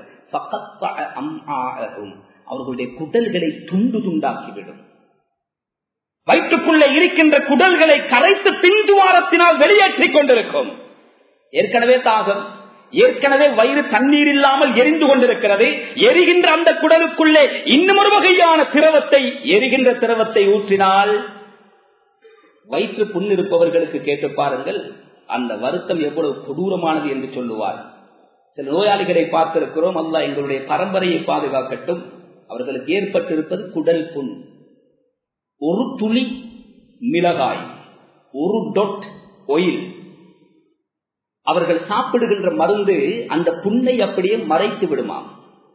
அவர்களுடைய குடல்களை துண்டு துண்டாக்கிவிடும் வயிற்றுக்குள்ளே இருக்கின்ற குடல்களை கரைத்து பின்துவாரத்தினால் வெளியேற்றிக் கொண்டிருக்கும் ஏற்கனவே தாகம் ஏற்கனவே வயிறு தண்ணீர் இல்லாமல் எரிந்து கொண்டிருக்கிறது எரிகின்ற அந்த குடலுக்குள்ளே இன்னும் ஒரு வகையான திரவத்தை எரிகின்ற திரவத்தை ஊற்றினால் வயிற்று புண் இருப்பவர்களுக்கு கேட்டு பாருங்கள் அந்த வருத்தம் எவ்வளவு கொடூரமானது என்று சொல்லுவார் சில நோயாளிகளை பார்த்திருக்கிறோம் அல்ல எங்களுடைய பரம்பரையை பாதுகாக்கட்டும் அவர்களுக்கு ஏற்பட்டிருப்பது குடல் புண் ஒரு துளி மிளகாய் ஒரு டொட் ஒயில் அவர்கள் சாப்பிடுகின்ற மருந்து அந்த புண்ணை அப்படியே மறைத்து விடுமாம்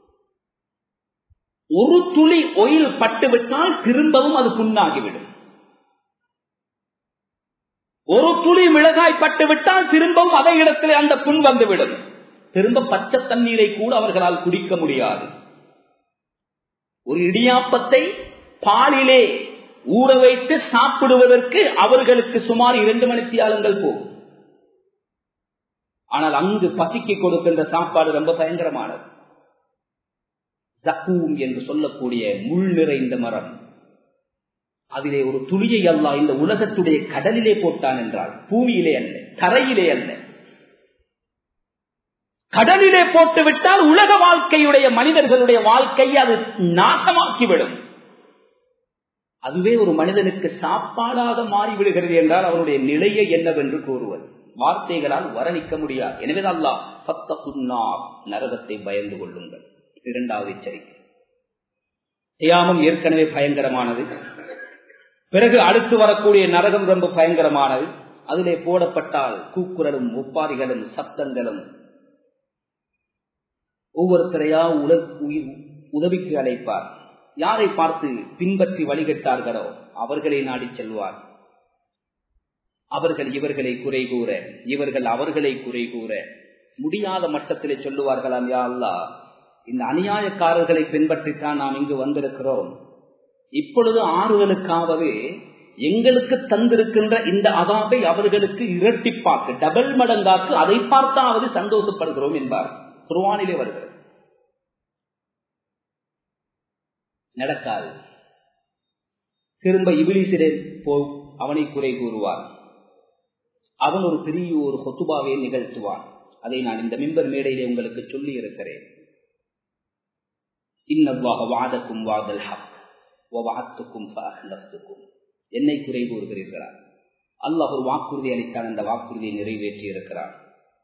ஒரு துளி ஒயில் பட்டுவிட்டால் திரும்பவும் அது புண்ணாகிவிடும் ஒரு துளி மிளகாய் பட்டுவிட்டால் திரும்பவும் அதே இடத்திலே அந்த புண் வந்துவிடும் திரும்ப பச்சை தண்ணீரை கூட அவர்களால் குடிக்க முடியாது ஒரு இடியாப்பத்தை பாலிலே ஊற வைத்து சாப்பிடுவதற்கு அவர்களுக்கு சுமார் இரண்டு மணித்தியாலங்கள் போகும் ஆனால் அங்கு பசிக்கு கொடுக்கின்ற சாப்பாடு ரொம்ப பயங்கரமானது ஜக்கூம் என்று சொல்லக்கூடிய முள் நிறைந்த மரம் அதிலே ஒரு துளியை அல்லா இந்த உலகத்துடைய கடலிலே போட்டான் என்றால் பூமியிலே அல்ல தரையிலே அல்ல கடலிலே போட்டு விட்டால் உலக வாழ்க்கையுடைய மனிதர்களுடைய வாழ்க்கையை அது நாசமாக்கிவிடும் அதுவே ஒரு மனிதனுக்கு சாப்பாடாக மாறிவிடுகிறது என்றால் அவனுடைய நிலையை என்னவென்று கூறுவது வார்த்தைகளால் வர்ணிக்க முடியாது எனவே அல்லா பத்த புன்னார் நரகத்தை பயந்து கொள்ளுங்கள் இரண்டாவது எச்சரிக்கை தியாமம் ஏற்கனவே பயங்கரமானது பிறகு அடுத்து வரக்கூடிய நரகம் ரொம்ப பயங்கரமானது அதிலே போடப்பட்டால் கூக்குரலும் ஒப்பாரிகளும் சப்தங்களும் ஒவ்வொருத்தரையா உதவிக்கு அழைப்பார் யாரை பார்த்து பின்பற்றி வழிகட்டார்களோ அவர்களை நாடி செல்வார் அவர்கள் இவர்களை குறை கூற இவர்கள் அவர்களை குறை கூற முடியாத மட்டத்திலே சொல்லுவார்களாம் யா அல்லா இந்த அநியாயக்காரர்களை பின்பற்றித்தான் நாம் இங்கு வந்திருக்கிறோம் இப்பொழுது ஆறுதலுக்காகவே எங்களுக்கு தந்திருக்கின்ற இந்த அதாபை அவர்களுக்கு இரட்டிப்பாக்கு டபுள் மடங்காக்கு அதை பார்த்தாவது சந்தோஷப்படுகிறோம் என்பார் குருவானிலே வருகிறது நடக்காது திரும்ப இபிலிசிடே போ அவனை குறை கூறுவார் அவன் ஒரு பெரிய ஒரு கொத்துபாவை நிகழ்த்துவான் அதை நான் இந்த மிம்பர் மேடையிலே உங்களுக்கு சொல்லி இருக்கிறேன் இன்னவாக வாதக்கும் வாதல் ஹக் வாத்துக்கும் என்னை குறை கூறுகிறீர்களா அல்லாஹ் ஒரு வாக்குறுதி அளித்தான் அந்த வாக்குறுதியை நிறைவேற்றி இருக்கிறார்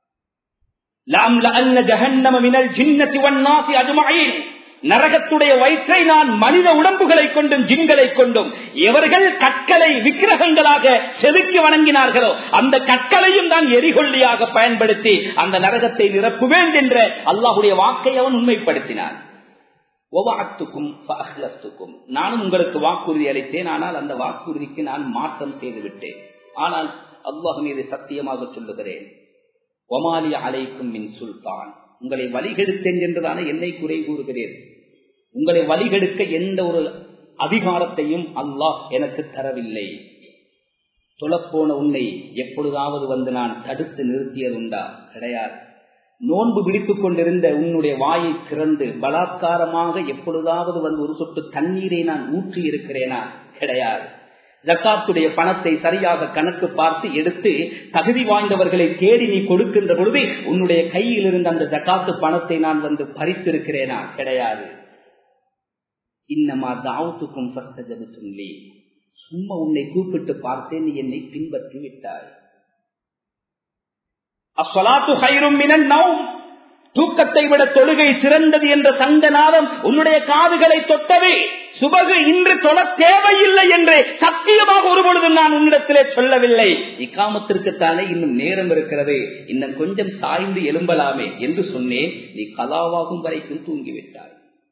நரகத்துடைய வயிற்றை நான் மனித உடம்புகளை கொண்டும் ஜின்களை கொண்டும் எவர்கள் கற்களை விக்கிரகங்களாக செதுக்கி வணங்கினார்களோ அந்த கற்களையும் தான் எரிகொள்ளியாக பயன்படுத்தி அந்த நரகத்தை நிரப்புவேன் என்ற அல்லாஹுடைய வாக்கை அவன் உண்மைப்படுத்தினான் ஒவாத்துக்கும் நானும் உங்களுக்கு வாக்குறுதி அளித்தேன் ஆனால் அந்த வாக்குறுதிக்கு நான் மாற்றம் செய்து விட்டேன் ஆனால் அல்லாஹ் மீது சத்தியமாக சொல்லுகிறேன் ஒமாலி அலைக்கும் மின் சுல்தான் உங்களை வழிகெடுத்தேன் என்றுதானே என்னை குறை கூறுகிறேன் உங்களை வழிகெடுக்க எந்த ஒரு அதிகாரத்தையும் அல்லாஹ் எனக்கு தரவில்லை தொழப்போன உன்னை எப்பொழுதாவது வந்து நான் தடுத்து நிறுத்தியதுண்டா கிடையாது நோன்பு பிடித்துக் கொண்டிருந்த உன்னுடைய வாயை திறந்து பலாத்காரமாக எப்பொழுதாவது வந்து ஒரு சொட்டு தண்ணீரை நான் ஊற்றி இருக்கிறேனா கிடையாது ஜக்காத்துடைய பணத்தை சரியாக கணக்கு பார்த்து எடுத்து தகுதி வாய்ந்தவர்களை தேடி நீ கொடுக்கின்ற பொழுது உன்னுடைய கையில் இருந்த அந்த ஜக்காத்து பணத்தை நான் வந்து பறித்திருக்கிறேனா கிடையாது இன்னமா தாவத்துக்கும் சொல்லி சும்மா உன்னை கூப்பிட்டு பார்த்தேன் நீ என்னை பின்பற்றி விட்டாய் அஸ்வலாத்து ஹைரும் மினன் தூக்கத்தை விட தொழுகை சிறந்தது என்ற சங்கநாதம் உன்னுடைய காதுகளை தொட்டவே சுபகு இன்று தொழ தேவையில்லை என்று சத்தியமாக ஒருபொழுதும் நான் உன்னிடத்திலே சொல்லவில்லை இக்காமத்திற்குத்தானே இன்னும் நேரம் இருக்கிறது இன்னும் கொஞ்சம் சாய்ந்து எலும்பலாமே என்று சொன்னேன் நீ கலாவாகும் வரைக்கும் தூங்கிவிட்டாய்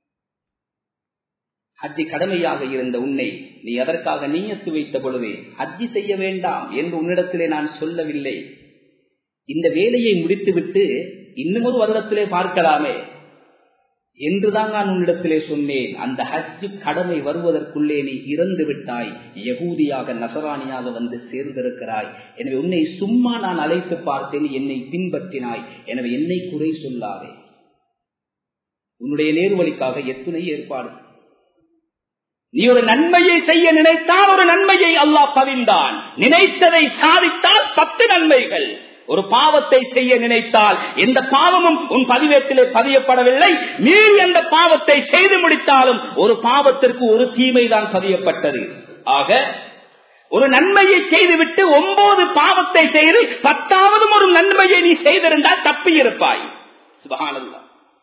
ஹஜ்ஜி கடமையாக இருந்த உன்னை நீ அதற்காக நீயத்து வைத்த பொழுது ஹஜ்ஜி செய்ய வேண்டாம் என்று உன்னிடத்திலே நான் சொல்லவில்லை இந்த வேலையை முடித்துவிட்டு இன்னும் ஒரு வருடத்திலே பார்க்கலாமே என்றுதான் நான் உன்னிடத்திலே சொன்னேன் அந்த ஹஜ்ஜு கடமை வருவதற்குள்ளே நீ இறந்து விட்டாய் யகூதியாக நசராணியாக வந்து சேர்ந்திருக்கிறாய் எனவே உன்னை சும்மா நான் அழைத்து பார்த்தேன் என்னை பின்பற்றினாய் எனவே என்னை குறை சொல்லாதே உன்னுடைய நேர்வழிக்காக எத்துணை ஏற்பாடு நீ ஒரு நன்மையை செய்ய நினைத்தால் ஒரு நன்மையை அல்லாஹ் பதிந்தான் நினைத்ததை சாதித்தால் பத்து நன்மைகள் ஒரு பாவத்தை செய்ய நினைத்தால் எந்த பாவமும் உன் பதிவேட்டிலே பதியப்படவில்லை மீறி அந்த பாவத்தை செய்து முடித்தாலும் ஒரு பாவத்திற்கு ஒரு தீமைதான் பதியப்பட்டது ஆக ஒரு நன்மையை செய்துவிட்டு ஒன்பது பாவத்தை செய்து பத்தாவதும் ஒரு நன்மையை நீ செய்திருந்தால் தப்பி இருப்பாய் சுபகானந்தா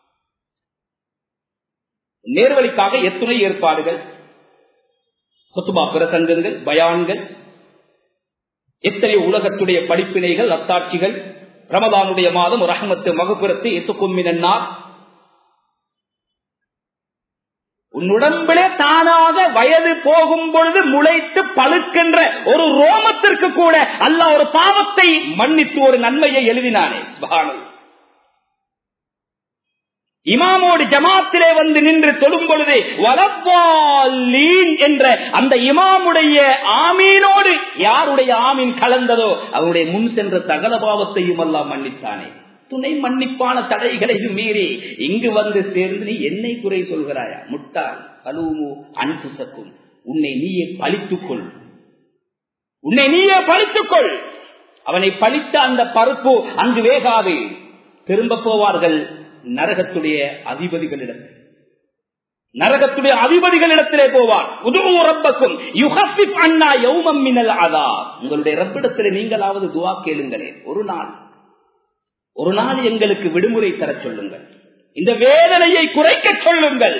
நேர்வழிக்காக எத்துணை ஏற்பாடுகள் கொத்துபா பிரசங்கங்கள் பயான்கள் எத்தனை உலகத்துடைய படிப்பினைகள் அத்தாட்சிகள் ரமதானுடைய மாதம் ரஹமத்து மகுபுரத்து எத்துக்கும்மினார் உன் உடம்பிலே தானாக வயது போகும் பொழுது முளைத்து பழுக்கின்ற ஒரு ரோமத்திற்கு கூட அல்ல ஒரு பாவத்தை மன்னித்து ஒரு நன்மையை எழுதினானே சுபஹானல்லாஹ். இமாமோடு ஜமாத்திலே வந்து நின்று தொழும் பொழுது வலப்பாலீன் என்ற அந்த இமாமுடைய ஆமீனோடு யாருடைய ஆமீன் கலந்ததோ அவருடைய முன் சென்ற சகல பாவத்தையும் எல்லாம் மன்னித்தானே துணை மன்னிப்பான தடைகளை மீறி இங்கு வந்து சேர்ந்து நீ என்னை குறை சொல்கிறாயா முட்டாள் கலூமு அன்புசக்கும் உன்னை நீயே பழித்துக்கொள் உன்னை நீயே பழித்துக்கொள் அவனை பழித்த அந்த பருப்பு அங்கு வேகாது திரும்ப போவார்கள் நரகத்துடைய அதிபதிகளிடத்தில் நரகத்துடைய அதிபதிகளிடத்திலே போவார் உதவு ரப்பக்கும் யுகசிப் அண்ணா யௌமம் மினல் அதா உங்களுடைய ரப்பிடத்திலே நீங்களாவது துவா கேளுங்களேன் ஒரு நாள் ஒரு நாள் எங்களுக்கு விடுமுறை தர சொல்லுங்கள் இந்த வேதனையை குறைக்க சொல்லுங்கள்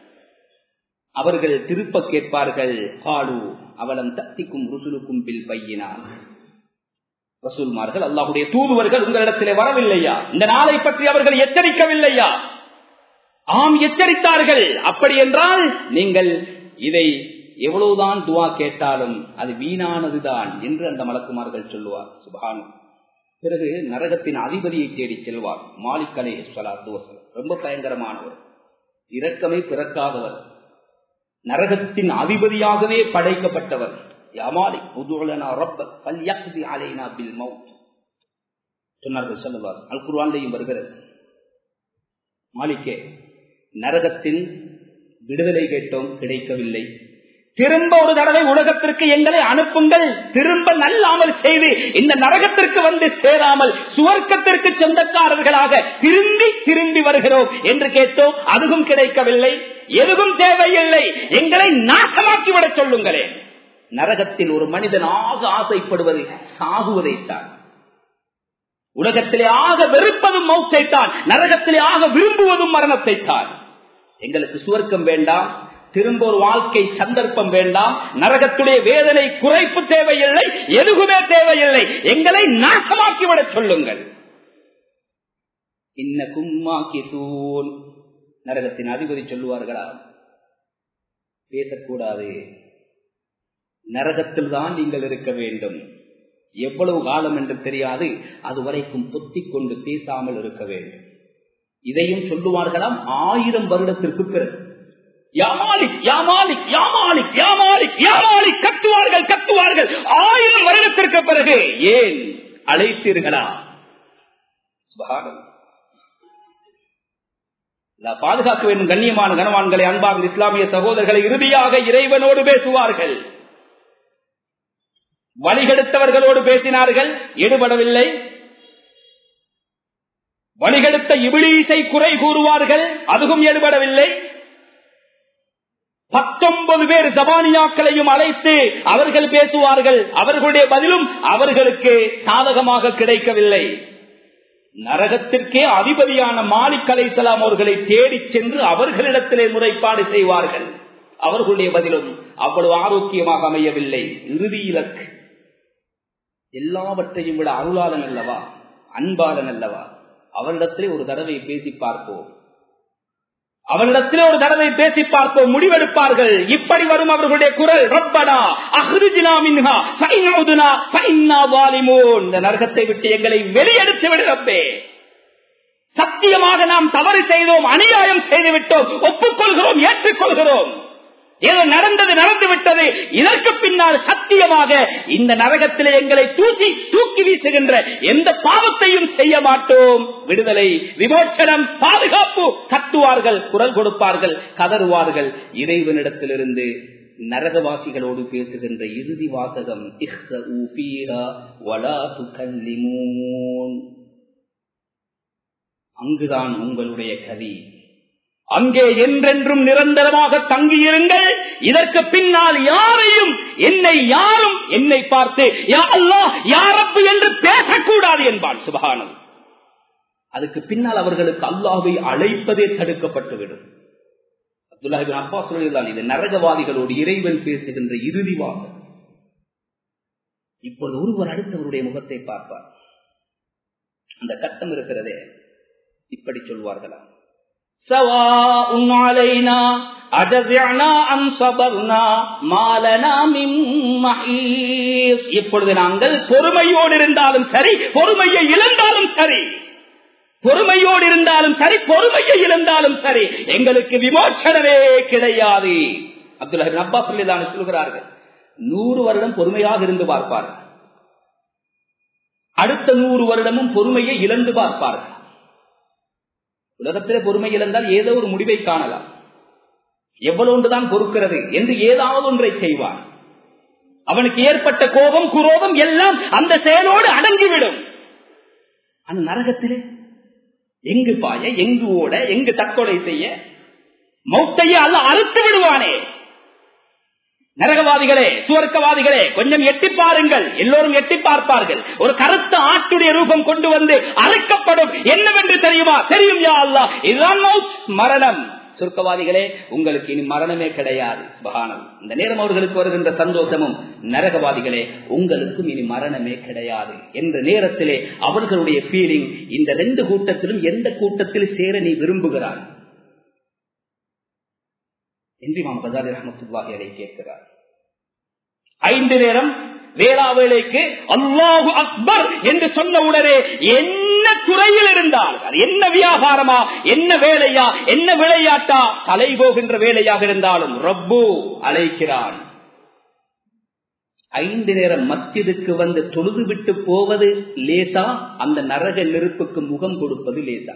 அவர்கள் திருப்ப கேட்பார்கள் காடு அவலம் தத்திக்கும் ருசுலுக்கும் பில் பையினார் ரசூல்மார்கள் அல்லாஹுடைய தூதுவர்கள் உங்களிடத்திலே வரவில்லையா இந்த நாளை பற்றி அவர்கள் எச்சரிக்கவில்லையா ஆம் எச்சரித்தார்கள் அப்படி என்றால் நீங்கள் இதை எவ்வளவுதான் துவா கேட்டாலும் அது வீணானதுதான் என்று அந்த மலக்குமார்கள் சொல்லுவார் சுபானு பிறகு நரகத்தின் அதிபதியை தேடி செல்வார் மாலிக் அலை சலாத்து வசலம் ரொம்ப பயங்கரமானவர் இரக்கமே பிறக்காதவர் நரகத்தின் அதிபதியாகவே படைக்கப்பட்டவர் யாமாலி புதுலனா ரப்ப பல் யக்தி அலைனா பில் மவுத் சொன்னார்கள் சொல்லுவார் அல் குர்ஆன்லையும் வருகிறது மாலிக்கே நரகத்தின் விடுதலை கேட்டோம் கிடைக்கவில்லை திரும்ப ஒரு தடவை உலகத்திற்கு எங்களை அனுப்புங்கள் திரும்ப நல்லாமல் செய்து இந்த நரகத்திற்கு வந்து சேராமல் சுவர்க்கத்திற்கு சொந்தக்காரர்களாக திரும்பி திரும்பி வருகிறோம் என்று கேட்டோம் அதுவும் கிடைக்கவில்லை எதுவும் தேவையில்லை எங்களை நாசமாக்கிவிட சொல்லுங்களேன் நரகத்தில் ஒரு மனிதன் ஆக ஆசைப்படுவது சாகுவதைத்தான் உலகத்திலே ஆக வெறுப்பதும் மௌத்தைத்தான் நரகத்திலே ஆக விரும்புவதும் மரணத்தைத்தான் எங்களுக்கு சுவர்க்கம் வேண்டாம் திரும்ப ஒரு வாழ்க்கை சந்தர்ப்பம் வேண்டாம் நரகத்துடைய வேதனை குறைப்பு தேவையில்லை எதுவுமே தேவையில்லை எங்களை நாசமாக்கிவிட சொல்லுங்கள் இன்ன கும்மாக்கி தூண் நரகத்தின் அதிபதி சொல்லுவார்களா பேசக்கூடாது நரகத்தில் தான் நீங்கள் இருக்க வேண்டும் எவ்வளவு காலம் என்று தெரியாது அது வரைக்கும் பொத்திக் கொண்டு பேசாமல் இருக்க வேண்டும் இதையும் சொல்லுவார்களாம் ஆயிரம் வருடத்திற்கு பிறகு யாமாலிக் யாமாலிக் யாமாலிக் யாமாலிக் யாமாலிக் கத்துவார்கள் கத்துவார்கள் ஆயிரம் வருடத்திற்கு பிறகு ஏன் அழைத்தீர்களா பாதுகாக்க வேண்டும் கண்ணியமான கனவான்களை அன்பாக இஸ்லாமிய சகோதரர்களை இறுதியாக இறைவனோடு பேசுவார்கள் வழிகெடுத்தவர்களோடு பேசினார்கள் ஈடுபடவில்லை வழிகெடுத்த இபிலீசை குறை கூறுவார்கள் அதுவும் ஈடுபடவில்லை பத்தொன்பது பேர் ஜபானியாக்களையும் அழைத்து அவர்கள் பேசுவார்கள் அவர்களுடைய பதிலும் அவர்களுக்கு சாதகமாக கிடைக்கவில்லை நரகத்திற்கே அதிபதியான மாலிக் அலைசலாம் அவர்களை தேடிச் சென்று அவர்களிடத்திலே முறைப்பாடு செய்வார்கள் அவர்களுடைய பதிலும் அவ்வளவு ஆரோக்கியமாக அமையவில்லை இறுதி இலக்கு எல்லாவற்றையும் விட அருளாளன் அல்லவா அன்பாளன் அல்லவா அவரிடத்திலே ஒரு தடவை பேசி பார்ப்போம் அவரிடத்திலே ஒரு தடவை பேசி பார்ப்போம் முடிவெடுப்பார்கள் இப்படி வரும் அவர்களுடைய குரல் ரப்பனா அஹ்ரிஜினா மின்ஹா ஃபைனவுதுனா ஃபைன்னா வாலிமூன் இந்த நரகத்தை விட்டு எங்களை வெளியெடுத்து விடுறப்பே சத்தியமாக நாம் தவறு செய்தோம் அநியாயம் செய்து விட்டோம் ஒப்புக்கொள்கிறோம் ஏற்றுக்கொள்கிறோம் ஏதோ நடந்தது நடந்து விட்டது இதற்கு பின்னால் சத்தியமாக இந்த நரகத்திலே எங்களை தூக்கி தூக்கி வீசுகின்ற எந்த பாவத்தையும் செய்ய மாட்டோம் விடுதலை விமோச்சனம் பாதுகாப்பு கட்டுவார்கள் அழுவார்கள் குரல் கொடுப்பார்கள் கதறுவார்கள் இறைவனிடத்திலிருந்து நரகவாசிகளோடு பேசுகின்ற இறுதி வாசகம் அங்குதான் உங்களுடைய கதி அங்கே என்றென்றும் நிரந்தரமாக தங்கியிருங்கள் இதற்கு பின்னால் யாரையும் என்னை யாரும் என்னை பார்த்து யா அல்லா யாரப்பு என்று பேசக்கூடாது என்பான் சுபகானம் அதுக்கு பின்னால் அவர்களுக்கு அல்லாவை அழைப்பதே தடுக்கப்பட்டுவிடும் அப்துல்லாஹிபின் அப்பா சொல்லிதான் இது நரகவாதிகளோடு இறைவன் பேசுகின்ற இறுதி வாசம் இப்பொழுது ஒருவர் அடுத்தவருடைய முகத்தை பார்ப்பார் அந்த கட்டம் இருக்கிறதே இப்படி சொல்வார்களா سواء علينا أجزعنا أم صبرنا ما لنا من محيص இப்பொழுது நாங்கள் பொறுமையோடு இருந்தாலும் சரி பொறுமையை இழந்தாலும் சரி பொறுமையோடு இருந்தாலும் சரி பொறுமையை இழந்தாலும் சரி எங்களுக்கு விமோச்சனமே கிடையாது அப்துல் அப்பா சொல்லிதான் சொல்கிறார்கள் நூறு வருடம் பொறுமையாக இருந்து பார்ப்பார்கள் அடுத்த நூறு வருடமும் பொறுமையை இழந்து பார்ப்பார்கள் உலகத்திலே பொறுமை இழந்தால் ஏதோ ஒரு முடிவை காணலாம் எவ்வளவு ஒன்றுதான் பொறுக்கிறது என்று ஏதாவது ஒன்றை செய்வான் அவனுக்கு ஏற்பட்ட கோபம் குரோபம் எல்லாம் அந்த செயலோடு அடங்கிவிடும் அந்த நரகத்திலே எங்கு பாய எங்கு ஓட எங்கு தற்கொலை செய்ய மௌத்தையே அல்ல அறுத்து விடுவானே நரகவாதிகளே சுவர்க்கவாதிகளே கொஞ்சம் எட்டி பாருங்கள் எல்லோரும் எட்டி பார்ப்பார்கள் ஒரு கருத்த ஆட்டுடைய ரூபம் கொண்டு வந்து அழைக்கப்படும் என்னவென்று தெரியுமா தெரியும் யா அல்லா இதுதான் மரணம் சுருக்கவாதிகளே உங்களுக்கு இனி மரணமே கிடையாது சுபகானம் இந்த நேரம் அவர்களுக்கு வருகின்ற சந்தோஷமும் நரகவாதிகளே உங்களுக்கும் இனி மரணமே கிடையாது என்ற நேரத்திலே அவர்களுடைய ஃபீலிங் இந்த ரெண்டு கூட்டத்திலும் எந்த கூட்டத்தில் சேர நீ விரும்புகிறாய் என்று இமாம் பஜாரி ரஹமத்துல்லாஹி அதை கேட்கிறார் ஐந்து நேரம் வேளா வேலைக்கு அல்லாஹு அக்பர் என்று சொன்ன உடனே என்ன துறையில் இருந்தால் அது என்ன வியாபாரமா என்ன வேலையா என்ன விளையாட்டா தலை போகின்ற வேலையாக இருந்தாலும் ரப்பு அழைக்கிறான் ஐந்து நேரம் மஸ்ஜிதுக்கு வந்து தொழுது விட்டு போவது லேசா அந்த நரக நெருப்புக்கு முகம் கொடுப்பது லேசா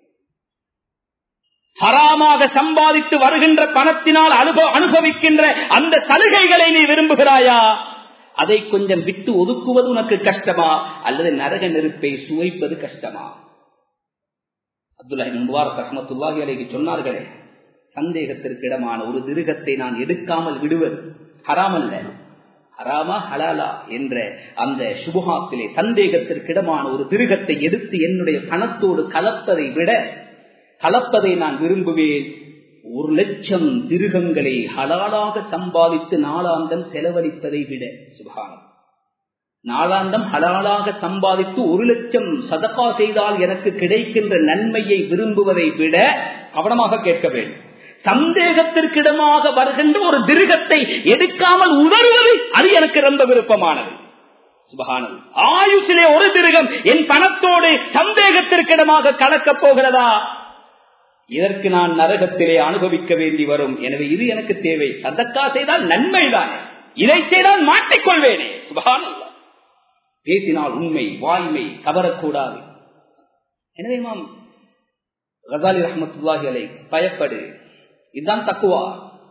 ஹராமாக சம்பாதித்து வருகின்ற பணத்தினால் அனுபவிக்கின்ற அந்த சலுகைகளை நீ விரும்புகிறாயா அதை கொஞ்சம் விட்டு ஒதுக்குவது உனக்கு கஷ்டமா அல்லது நரக நெருப்பை சுவைப்பது கஷ்டமா அப்துல்லாஹி முபாரக் அஹமத்துல்லாஹி அலைக்கு சொன்னார்களே சந்தேகத்திற்கு இடமான ஒரு திருகத்தை நான் எடுக்காமல் விடுவது ஹராம் அல்ல ஹராமா ஹலாலா என்ற அந்த சுபகாத்திலே சந்தேகத்திற்கிடமான ஒரு திருகத்தை எடுத்து என்னுடைய பணத்தோடு கலப்பதை விட கலப்பதை நான் விரும்புவேன் ஒரு லட்சம் திருகங்களை ஹலாலாக சம்பாதித்து நாளாந்தம் செலவழிப்பதை விட சுபானம் நாளாந்தம் ஹலாலாக சம்பாதித்து ஒரு லட்சம் சதப்பா செய்தால் எனக்கு கிடைக்கின்ற நன்மையை விரும்புவதை விட கவனமாக கேட்க வேண்டும் சந்தேகத்திற்கிடமாக வருகின்ற ஒரு திருகத்தை எடுக்காமல் உதறுவது அது எனக்கு ரொம்ப விருப்பமானது சுபகானது ஆயுசிலே ஒரு திருகம் என் பணத்தோடு சந்தேகத்திற்கிடமாக கலக்கப் போகிறதா இதற்கு நான் நரகத்திலே அனுபவிக்க வேண்டி வரும் எனவே இது எனக்கு தேவை சதக்கா செய்தால் நன்மைதான் இதை செய்தால் மாட்டிக்கொள்வேனே சுபகானல்லா பேசினால் உண்மை வாய்மை கவரக்கூடாது எனவே மாம் ரசாலி ரஹமத்துல்லாஹி அலை பயப்படு இதுதான் தக்குவா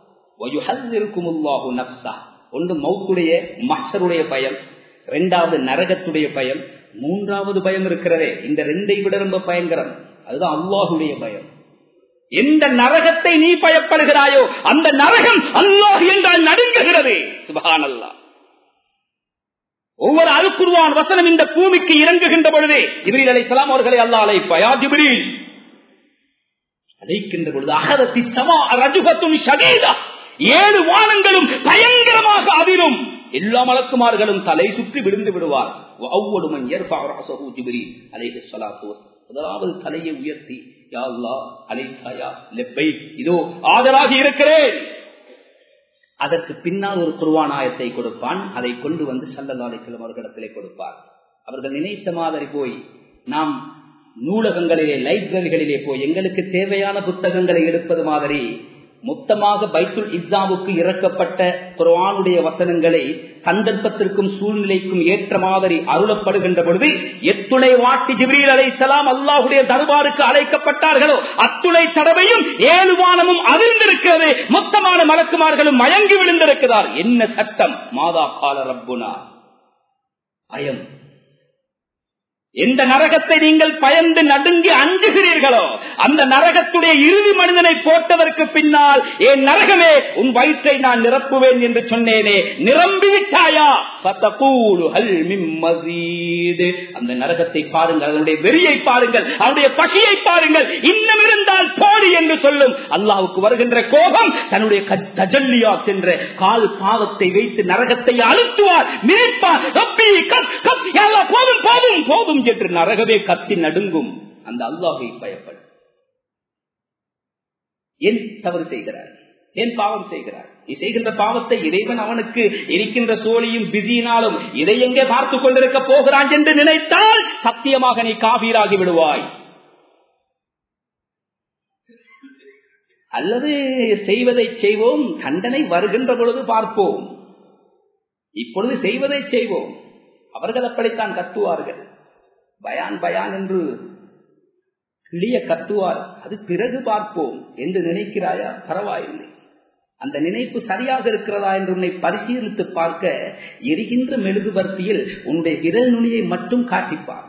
நப்சா ஒன்று மௌத்துடைய மக்சருடைய பயம் இரண்டாவது நரகத்துடைய பயம் மூன்றாவது பயம் இருக்கிறதே இந்த ரெண்டை விட ரொம்ப பயங்கரம் அதுதான் அல்லாஹுடைய பயம் எந்த நரகத்தை நீ பயப்படுகிறாயோ அந்த நரகம் அல்லாஹ் என்றால் நடுங்குகிறது சுபகான் அல்லா ஒவ்வொரு அழுக்குருவான் வசனம் இந்த பூமிக்கு இறங்குகின்ற பொழுது இவரில் அலைசலாம் அவர்களை அல்லா அழைப்பாயா ஜிபிரி அழைக்கின்ற பொழுது அகரத்தி சமா ரஜுகத்தும் ஷகீதா ஏழு வானங்களும் பயங்கரமாக அதிரும் எல்லா மலக்குமார்களும் தலை சுற்றி விழுந்து விடுவார் ஒவ்வொருமன் ஜிபிரி அலைஹி சலாத்து முதலாவது தலையை உயர்த்தி இதோ ஆதராகி இருக்கிறேன் அதற்கு பின்னால் ஒரு குருவானாயத்தை கொடுப்பான் அதை கொண்டு வந்து சல்லல்லா அலிஸ்லம் அவர்களிடத்திலே கொடுப்பார் அவர்கள் நினைத்த மாதிரி போய் நாம் நூலகங்களிலே லைப்ரரிகளிலே போய் எங்களுக்கு தேவையான புத்தகங்களை எடுப்பது மாதிரி மொத்தமாக பைத்துல் இஸ்ஸாவுக்கு இறக்கப்பட்ட குர்ஆனுடைய வசனங்களை சந்தர்ப்பத்திற்கும் சூழ்நிலைக்கும் ஏற்ற மாதிரி அருளப்படுகின்ற பொழுது எத்துணை வாட்டி ஜிப்ரீல் அலைஹிஸ்ஸலாம் அல்லாஹ்வுடைய தர்பாருக்கு அழைக்கப்பட்டார்களோ அத்துணை தடவையும் ஏழு வானமும் அதிர்ந்திருக்கிறது மொத்தமான மலக்குமார்களும் மயங்கி விழுந்திருக்கிறார் என்ன சட்டம் மாதா கால ரப்புனா அயம் எந்த நரகத்தை நீங்கள் பயந்து நடுங்கி அஞ்சுகிறீர்களோ அந்த நரகத்துடைய இறுதி மனிதனை போட்டதற்கு பின்னால் என் நரகமே உன் வயிற்றை நான் நிரப்புவேன் என்று சொன்னேனே நிரம்பி விட்டாயா ஃபதகூலு ஹல் மின் மஸீத். அந்த நரகத்தை பாருங்கள் அதனுடைய வெறியை பாருங்கள் அவனுடைய பசியை பாருங்கள் இன்னும் இருந்தால் போடு என்று சொல்லும் அல்லாவுக்கு வருகின்ற கோபம் தன்னுடைய க- தஜல்லியாத் என்ற கால் பாவத்தை வைத்து நரகத்தை அழுத்துவார் மிதிப்பார் ரப்பி, கத், கத், யா அல்லாஹ், போதும் போதும் போதும் என்று நரகமே கத்தி நடுங்கும் அந்த அல்லாஹை பயப்படும் ஏன் தவறு செய்கிறார் ஏன் பாவம் செய்கிறார் நீ செய்கின்ற பாவத்தை இறைவன் அவனுக்கு இருக்கின்ற சோழியும் பிஸியினாலும் இதை எங்கே பார்த்து கொண்டிருக்க போகிறான் என்று நினைத்தால் சத்தியமாக நீ காபீராகி விடுவாய் அல்லது செய்வதை செய்வோம் தண்டனை வருகின்ற பொழுது பார்ப்போம் இப்பொழுது செய்வதை செய்வோம் அவர்கள் அப்படித்தான் கத்துவார்கள் பயான் பயான் என்று கிளிய கத்துவார் அது பிறகு பார்ப்போம் என்று நினைக்கிறாயா பரவாயில்லை அந்த நினைப்பு சரியாக இருக்கிறதா என்று உன்னை பரிசீலித்து பார்க்க எரிகின்ற மெழுகுபர்த்தியில் உன்னுடைய விரல் நுனியை மட்டும் காட்டிப்பார்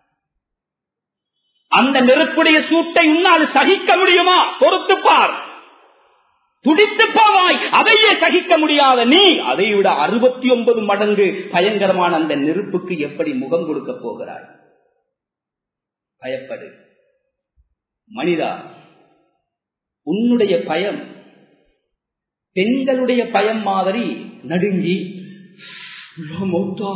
அந்த நெருப்புடைய சூட்டை உன்னால் சகிக்க முடியுமா பொறுத்து பார் துடித்து போவாய் அதையே சகிக்க முடியாத நீ அதை விட அறுபத்தி ஒன்பது மடங்கு பயங்கரமான அந்த நெருப்புக்கு எப்படி முகம் கொடுக்க போகிறாய் பயப்படு மனிதா உன்னுடைய பயம் பெண்களுடைய பயம் மாதிரி நடுங்கி "யா மௌத்தா,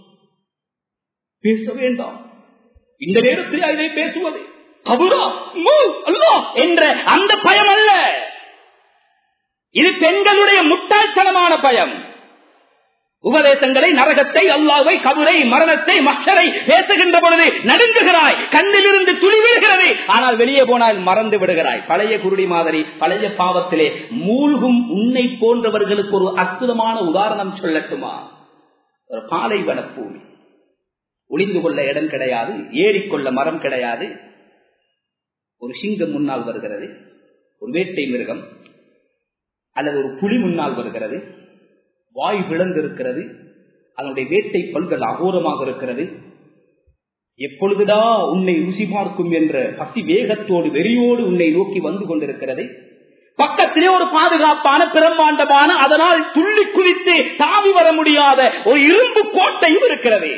பேச வேண்டாம் இந்த நேரத்தில் இதை பேசுவது கபுரா மூ, அல்லாஹ் என்ற அந்த பயம் அல்ல இது பெண்களுடைய முட்டாள்தனமான பயம் உபதேசங்களை நரகத்தை அல்லாவை கபுரை மரணத்தை மக்சரை பேசுகின்ற பொழுது நடுங்குகிறாய் கண்ணிலிருந்து துளி விடுகிறது ஆனால் வெளியே போனால் மறந்து விடுகிறாய் பழைய குருடி மாதிரி பழைய பாவத்திலே மூழ்கும் உன்னை போன்றவர்களுக்கு ஒரு அற்புதமான உதாரணம் சொல்லட்டுமா ஒரு பாலைவன பூமி ஒளிந்து கொள்ள இடம் கிடையாது ஏறிக்கொள்ள மரம் கிடையாது ஒரு சிங்கம் முன்னால் வருகிறது ஒரு வேட்டை மிருகம் அல்லது ஒரு புலி முன்னால் வருகிறது வாய் விளந்திருக்கிறது அதனுடைய வேட்டை பல்கள் அகோரமாக இருக்கிறது எப்பொழுதுடா உன்னை ருசி பார்க்கும் என்ற பசி வேகத்தோடு வெறியோடு உன்னை நோக்கி வந்து கொண்டிருக்கிறது பக்கத்திலே ஒரு பாதுகாப்பான பிரம்மாண்டமான அதனால் துள்ளி குதித்து தாவி வர முடியாத ஒரு இரும்பு கோட்டையும் இருக்கிறது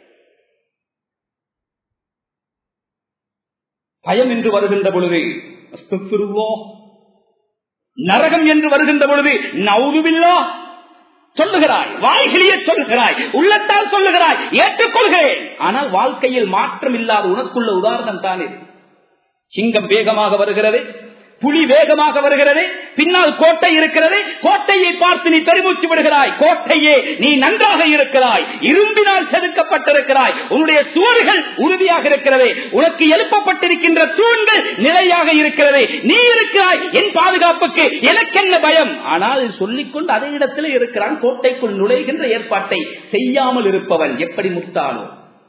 பயம் என்று வருகின்ற பொழுது அஸ்தக்ஃபிருல்லாஹ். நரகம் என்று வருகின்ற பொழுது நவுதுபில்லா சொல்லுகிறாய் வாய்களியே சொல்லுகிறாய் உள்ளத்தால் சொல்லுகிறாய் ஏற்றுக்கொள்கிறேன் ஆனால் வாழ்க்கையில் மாற்றம் இல்லாத உனக்குள்ள உதாரணம் தான் இது சிங்கம் வேகமாக வருகிறது புலி வேகமாக வருகிறது பின்னால் கோட்டை இருக்கிறது கோட்டையை பார்த்து நீ பெருமூச்சு விடுகிறாய் கோட்டையே நீ நன்றாக இருக்கிறாய் இரும்பினால் செதுக்கப்பட்டிருக்கிறாய் உன்னுடைய சுவர்கள் உறுதியாக இருக்கிறது உனக்கு எழுப்பப்பட்டிருக்கின்ற தூண்கள் நிலையாக இருக்கிறது நீ இருக்கிறாய் என் பாதுகாப்புக்கு எனக்கென்ன பயம் ஆனால் சொல்லிக்கொண்டு அதே இடத்துல இருக்கிறான் கோட்டைக்குள் நுழைகின்ற ஏற்பாட்டை செய்யாமல் இருப்பவன் எப்படி முட்டானோ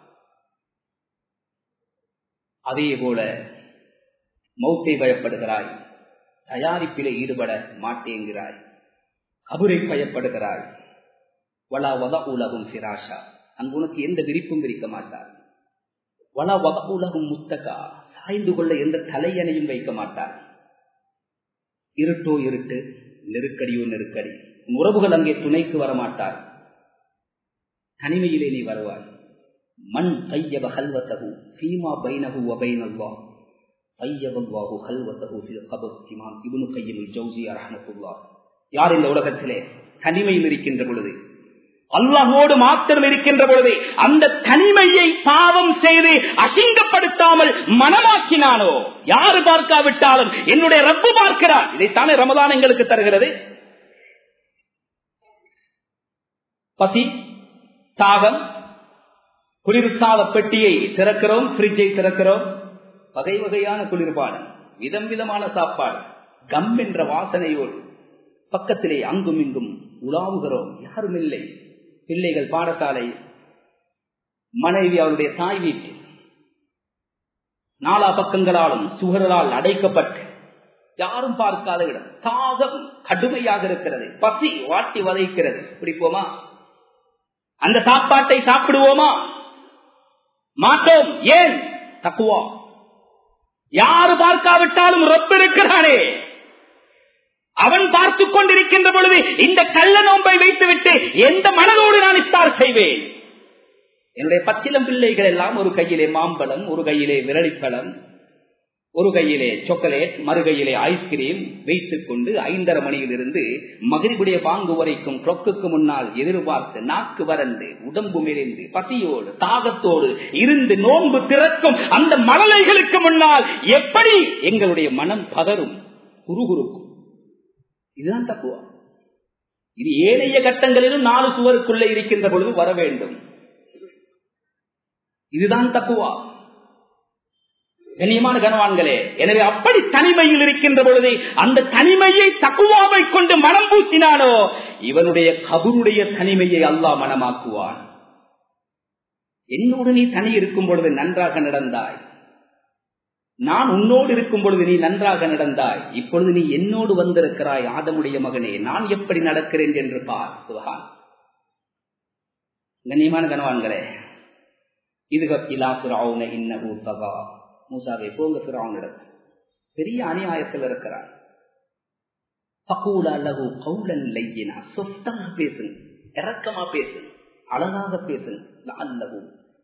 அதே போல மௌத்தை பயப்படுகிறாய் தயாரிப்பிலே ஈடுபட மாட்டேங்கிறாய் கபுரை பயப்படுகிறாய் வலா வத உலகும் சிராஷா அங்கு உனக்கு எந்த விரிப்பும் விரிக்க மாட்டார் வலா வத உலகும் முத்தகா சாய்ந்து கொள்ள எந்த தலையணையும் வைக்க மாட்டார் இருட்டோ இருட்டு நெருக்கடியோ நெருக்கடி உன் உறவுகள் அங்கே துணைக்கு வரமாட்டார் தனிமையிலே நீ வருவாய் மண் கையவ கல்வத்தகு சீமா பைனகு வபைனல்வா கையவல்வாகு கல்வத்தகு கபர் இமாம் இபுனு கையில் ஜவுசி அரஹமத்துல்லா யார் இந்த உலகத்திலே தனிமையில் இருக்கின்ற பொழுது அல்லாஹோடு மாத்திரம் இருக்கின்ற பொழுது அந்த தனிமையை பாவம் செய்து அசிங்கப்படுத்தாமல் மனமாக்கினானோ யாரு பார்க்காவிட்டாலும் என்னுடைய ரப்பு பார்க்கிறார் இதைத்தானே ரமதான் எங்களுக்கு தருகிறது பசி தாகம் குளிர்சாத பெட்டியை திறக்கிறோம் பிரிட்ஜை திறக்கிறோம் வகை வகையான குளிர்பானம் விதம் விதமான சாப்பாடு கம் என்ற வாசனையோடு பக்கத்திலே அங்கும் இங்கும் உலாவுகிறோம் யாரும் இல்லை பிள்ளைகள் பாடசாலை மனைவி அவருடைய தாய் வீட்டில் நாலா பக்கங்களாலும் சுகர்களால் அடைக்கப்பட்டு யாரும் பார்க்காத இடம் தாகம் கடுமையாக இருக்கிறது பசி வாட்டி வதைக்கிறது பிடிப்போமா அந்த சாப்பாட்டை சாப்பிடுவோமா மாட்டோம் ஏன் தக்குவா யாரு பார்க்காவிட்டாலும் ரப்பு இருக்கிறானே அவன் பார்த்து கொண்டிருக்கின்ற பொழுது இந்த கள்ள நோன்பை வைத்துவிட்டு எந்த மனதோடு நான் இஸ்தார் செய்வேன் என்னுடைய பச்சிலம் பிள்ளைகள் எல்லாம் ஒரு கையிலே மாம்பழம் ஒரு கையிலே விரலிப்பழம் ஒரு கையிலே சாக்லேட் மறுகையிலே ஐஸ்கிரீம் வைத்துக் கொண்டு ஐந்தரை மணியிலிருந்து மகிழ்வுடைய பாங்கு வரைக்கும் கிளொக்குக்கு முன்னால் எதிர்பார்த்து நாக்கு வறண்டு உடம்பு மெலிந்து பசியோடு தாகத்தோடு இருந்து நோன்பு திறக்கும் அந்த மழலைகளுக்கு முன்னால் எப்படி எங்களுடைய மனம் பதறும் குறுகுறுக்கும் இதுதான் தப்புவா இது ஏனைய கட்டங்களிலும் நாலு சுவருக்குள்ளே இருக்கின்ற பொழுது வர வேண்டும் இதுதான் தப்புவா கண்ணியமான கனவான்களே எனவே அப்படி தனிமையில் இருக்கின்ற பொழுது அந்த தனிமையை தக்குவாவை கொண்டு மனம் பூசினானோ இவனுடைய கபருடைய தனிமையை அல்லாஹ் மனமாக்குவான் என்னோடு நீ தனி இருக்கும் பொழுது நன்றாக நடந்தாய் நான் உன்னோடு இருக்கும் பொழுது நீ நன்றாக நடந்தாய் இப்பொழுது நீ என்னோடு வந்திருக்கிறாய் ஆதமுடைய மகனே நான் எப்படி நடக்கிறேன் என்று பார் சுகான் கண்ணியமான கனவான்களே இது இலா சுராவுன இன்னஹூ தகா மூசாவை போங்க பிறவனிடம் பெரிய அநியாயத்தில் இருக்கிறார் பேசுங்க இறக்கமா பேசுங்க அழகாக பேசுங்க அல்லவு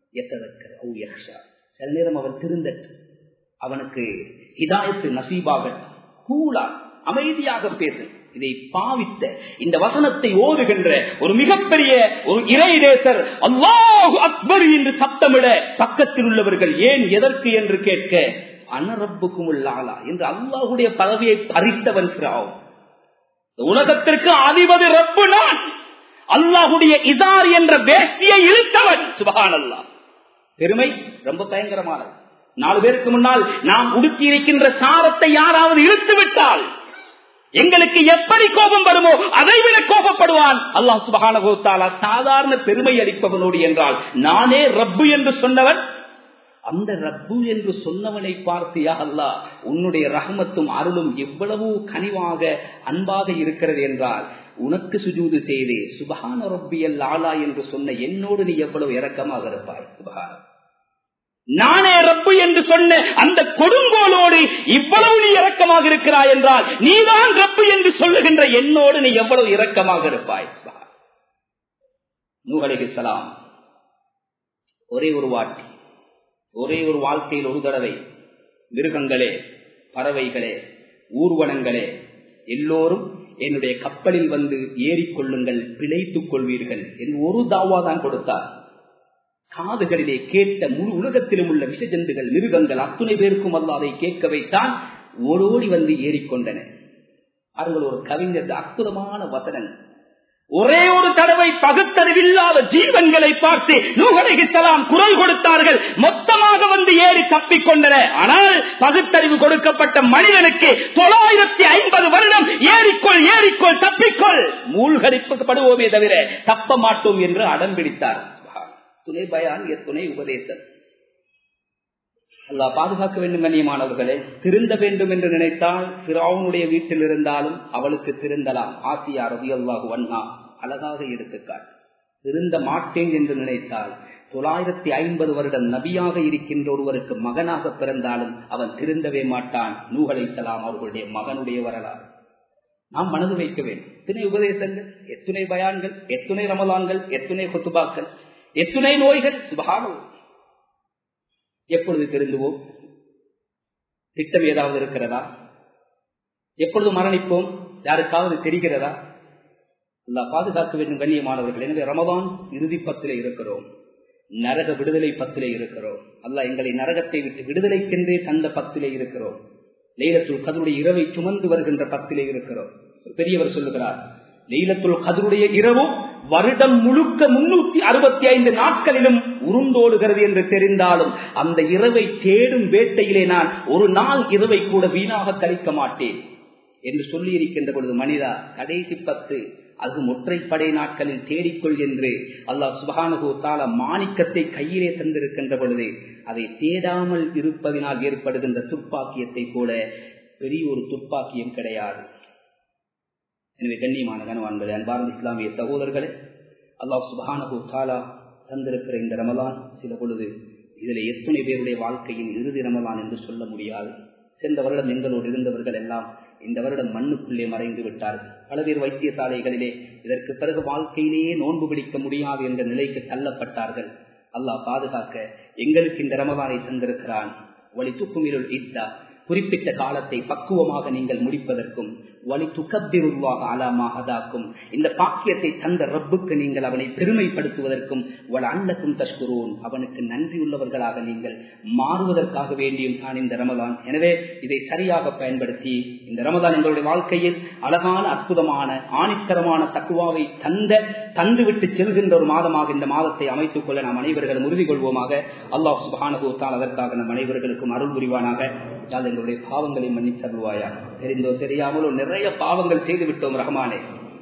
சில நேரம் அவன் திருந்தட்டு அவனுக்கு இதாயத்து நசீபாக கூலா அமைதியாக பேசு இதை பாவித்த இந்த வசனத்தை ஓதுகின்ற ஒரு மிகப்பெரிய ஒரு இறைதேசர் அல்லாஹு அக்பர் என்று சத்தமிட பக்கத்தில் உள்ளவர்கள் ஏன் எதற்கு என்று கேட்க அனரப்புக்கும் உள்ளாளா என்று அல்லாஹுடைய பதவியை பறித்தவன் உலகத்திற்கு அதிபதி ரப்பு நான் அல்லாஹுடைய இதார் என்ற வேஷ்டியை இழுத்தவன் சுபகான் அல்லா பெருமை ரொம்ப பயங்கரமானது நாலு பேருக்கு முன்னால் நாம் உடுத்தி இருக்கின்ற சாரத்தை யாராவது இழுத்து விட்டால் எங்களுக்கு எப்படி கோபம் வருமோ அதை விட கோபப்படுவான் அல்லாஹ் சுபகான சாதாரண பெருமை அளிப்பவனோடு என்றால் நானே ரப்பு என்று சொன்னவன் அந்த ரப்பு என்று சொன்னவனை பார்த்தியா அல்லா உன்னுடைய ரஹமத்தும் அருளும் எவ்வளவு கனிவாக அன்பாக இருக்கிறது என்றால் உனக்கு சுஜூது செய்து சுபகான ரப்பியல் ஆலா என்று சொன்ன என்னோடு நீ எவ்வளவு இறக்கமாக இருப்பாய் சுபகான நானே ரப்பு என்று சொன்ன அந்த கொடுங்கோலோடு இவ்வளவு நீ இரக்கமாக இருக்கிறாய் என்றால் நீதான் ரப்பு என்று சொல்லுகின்ற என்னோடு நீ எவ்வளவு இரக்கமாக இருப்பாய் நூகலிசலாம் ஒரே ஒரு வாட்டி ஒரே ஒரு வாழ்க்கையில் ஒரு தடவை மிருகங்களே பறவைகளே ஊர்வனங்களே எல்லோரும் என்னுடைய கப்பலில் வந்து ஏறிக்கொள்ளுங்கள் பிழைத்துக் கொள்வீர்கள் என்று ஒரு தாவா தான் கொடுத்தார் காதுகளிலே கேட்ட முழு உலகத்திலும் உள்ள விஷஜந்துகள் மிருகங்கள் அத்துணை பேருக்கும் அல்ல அதை கேட்க வைத்தான் ஓடோடி வந்து ஏறிக்கொண்டன அவர்கள் ஒரு கவிஞர் அற்புதமான வசனங்கள் ஒரே ஒரு தடவை பகுத்தறிவில்லாத ஜீவன்களை பார்த்து நூகலைகித்தலாம் குரல் கொடுத்தார்கள் மொத்தமாக வந்து ஏறி தப்பிக்கொண்டன ஆனால் பகுத்தறிவு கொடுக்கப்பட்ட மனிதனுக்கு தொள்ளாயிரத்தி ஐம்பது வருடம் ஏறிக்கொள் ஏறிக்கொள் தப்பிக்கொள் மூழ்கடிப்படுவோமே தவிர தப்ப மாட்டோம் என்று அடம் பிடித்தார் துணை பயான் துணை உபதேசம் அல்லா பாதுகாக்க வேண்டும் கண்ணியமானவர்களே திருந்த வேண்டும் என்று நினைத்தால் சிறாவுனுடைய வீட்டில் இருந்தாலும் அவளுக்கு திருந்தலாம் ஆசியா ரவி அல்லாஹு வண்ணா அழகாக எடுத்துக்காள் திருந்த மாட்டேன் என்று நினைத்தால் தொள்ளாயிரத்தி ஐம்பது வருடம் நபியாக இருக்கின்ற ஒருவருக்கு மகனாக பிறந்தாலும் அவன் திருந்தவே மாட்டான் நூகலைத்தலாம் அவர்களுடைய மகனுடைய வரலாறு நாம் மனது வைக்க வேண்டும் எத்தனை உபதேசங்கள் எத்துணை பயான்கள் எத்துணை ரமலான்கள் எத்துணை கொத்துபாக்கள் எத்துணை நோய்கள் சுபகானம் எப்பொழுது திருந்துவோம் திட்டம் ஏதாவது இருக்கிறதா எப்பொழுது மரணிப்போம் யாருக்காவது தெரிகிறதா அல்லா பாதுகாக்க வேண்டும் கண்ணியமானவர்கள் எனவே ரமதான் இறுதி பத்திலே இருக்கிறோம் நரக விடுதலை பத்திலே இருக்கிறோம் அல்ல எங்களை நரகத்தை விட்டு விடுதலைக்கென்றே தந்த பத்திலே இருக்கிறோம் லைலத்துள் கதருடைய இரவை சுமந்து வருகின்ற பத்திலே இருக்கிறோம் பெரியவர் சொல்லுகிறார் லைலத்துள் கதருடைய இரவும் வருடம் முழுக்க முன்னூத்தி அறுபத்தி ஐந்து நாட்களிலும் உருண்டோடுகிறது என்று தெரிந்தாலும் அந்த இரவை தேடும் வேட்டையிலே நான் ஒரு நாள் இரவை கூட வீணாக கழிக்க மாட்டேன் என்று சொல்லி இருக்கின்ற பொழுது மனிதா கடைசி பத்து அது ஒற்றைப்படை நாட்களில் தேடிக்கொள் என்று அல்லாஹ் சுபகானுகு தால மாணிக்கத்தை கையிலே தந்திருக்கின்ற பொழுது அதை தேடாமல் இருப்பதினால் ஏற்படுகின்ற துப்பாக்கியத்தை போல பெரிய ஒரு துப்பாக்கியம் கிடையாது எனவே கண்ணியமான கனவான்களே அன்பார்ந்த இஸ்லாமிய சகோதரர்களே அல்லாஹ் சுபஹானஹு தாலா தந்திருக்கிற இந்த ரமலான் சில பொழுது இதில் எத்தனை பேருடைய வாழ்க்கையின் இறுதி ரமலான் என்று சொல்ல முடியாது சென்ற வருடம் எங்களோடு இருந்தவர்கள் எல்லாம் இந்த வருடம் மண்ணுக்குள்ளே மறைந்து விட்டார்கள் பல பேர் வைத்தியசாலைகளிலே இதற்கு பிறகு வாழ்க்கையிலேயே நோன்பு பிடிக்க முடியாது என்ற நிலைக்கு தள்ளப்பட்டார்கள் அல்லாஹ் பாதுகாக்க எங்களுக்கு இந்த ரமலானை தந்திருக்கிறான் வழி துக்குமிருள் இத்தா குறிப்பிட்ட காலத்தை பக்குவமாக நீங்கள் முடிப்பதற்கும் வழி துக்கப்பிருவாக அலாமாகதாக்கும் இந்த பாக்கியத்தை தந்த ரப்புக்கு நீங்கள் அவனை பெருமைப்படுத்துவதற்கும் வள அன்னக்கும் தஷ்குரோன் அவனுக்கு நன்றி உள்ளவர்களாக நீங்கள் மாறுவதற்காக வேண்டியும் தான் இந்த ரமதான் எனவே இதை சரியாக பயன்படுத்தி இந்த ரமதான் எங்களுடைய வாழ்க்கையில் அழகான அற்புதமான ஆணித்தரமான தக்குவாவை தந்த தந்துவிட்டு செல்கின்ற ஒரு மாதமாக இந்த மாதத்தை அமைத்துக் கொள்ள நாம் அனைவர்களும் உறுதி கொள்வோமாக அல்லாஹ் சுபானுகத்தால் அதற்காக நம் அனைவர்களுக்கும் அருள் புரிவானாக எங்களுடைய பாவங்களை மன்னித்தருவாயா தெரிந்தோ தெரியாமலோ நிறைய பாவங்கள் செய்து விட்டோம் ரஹமானே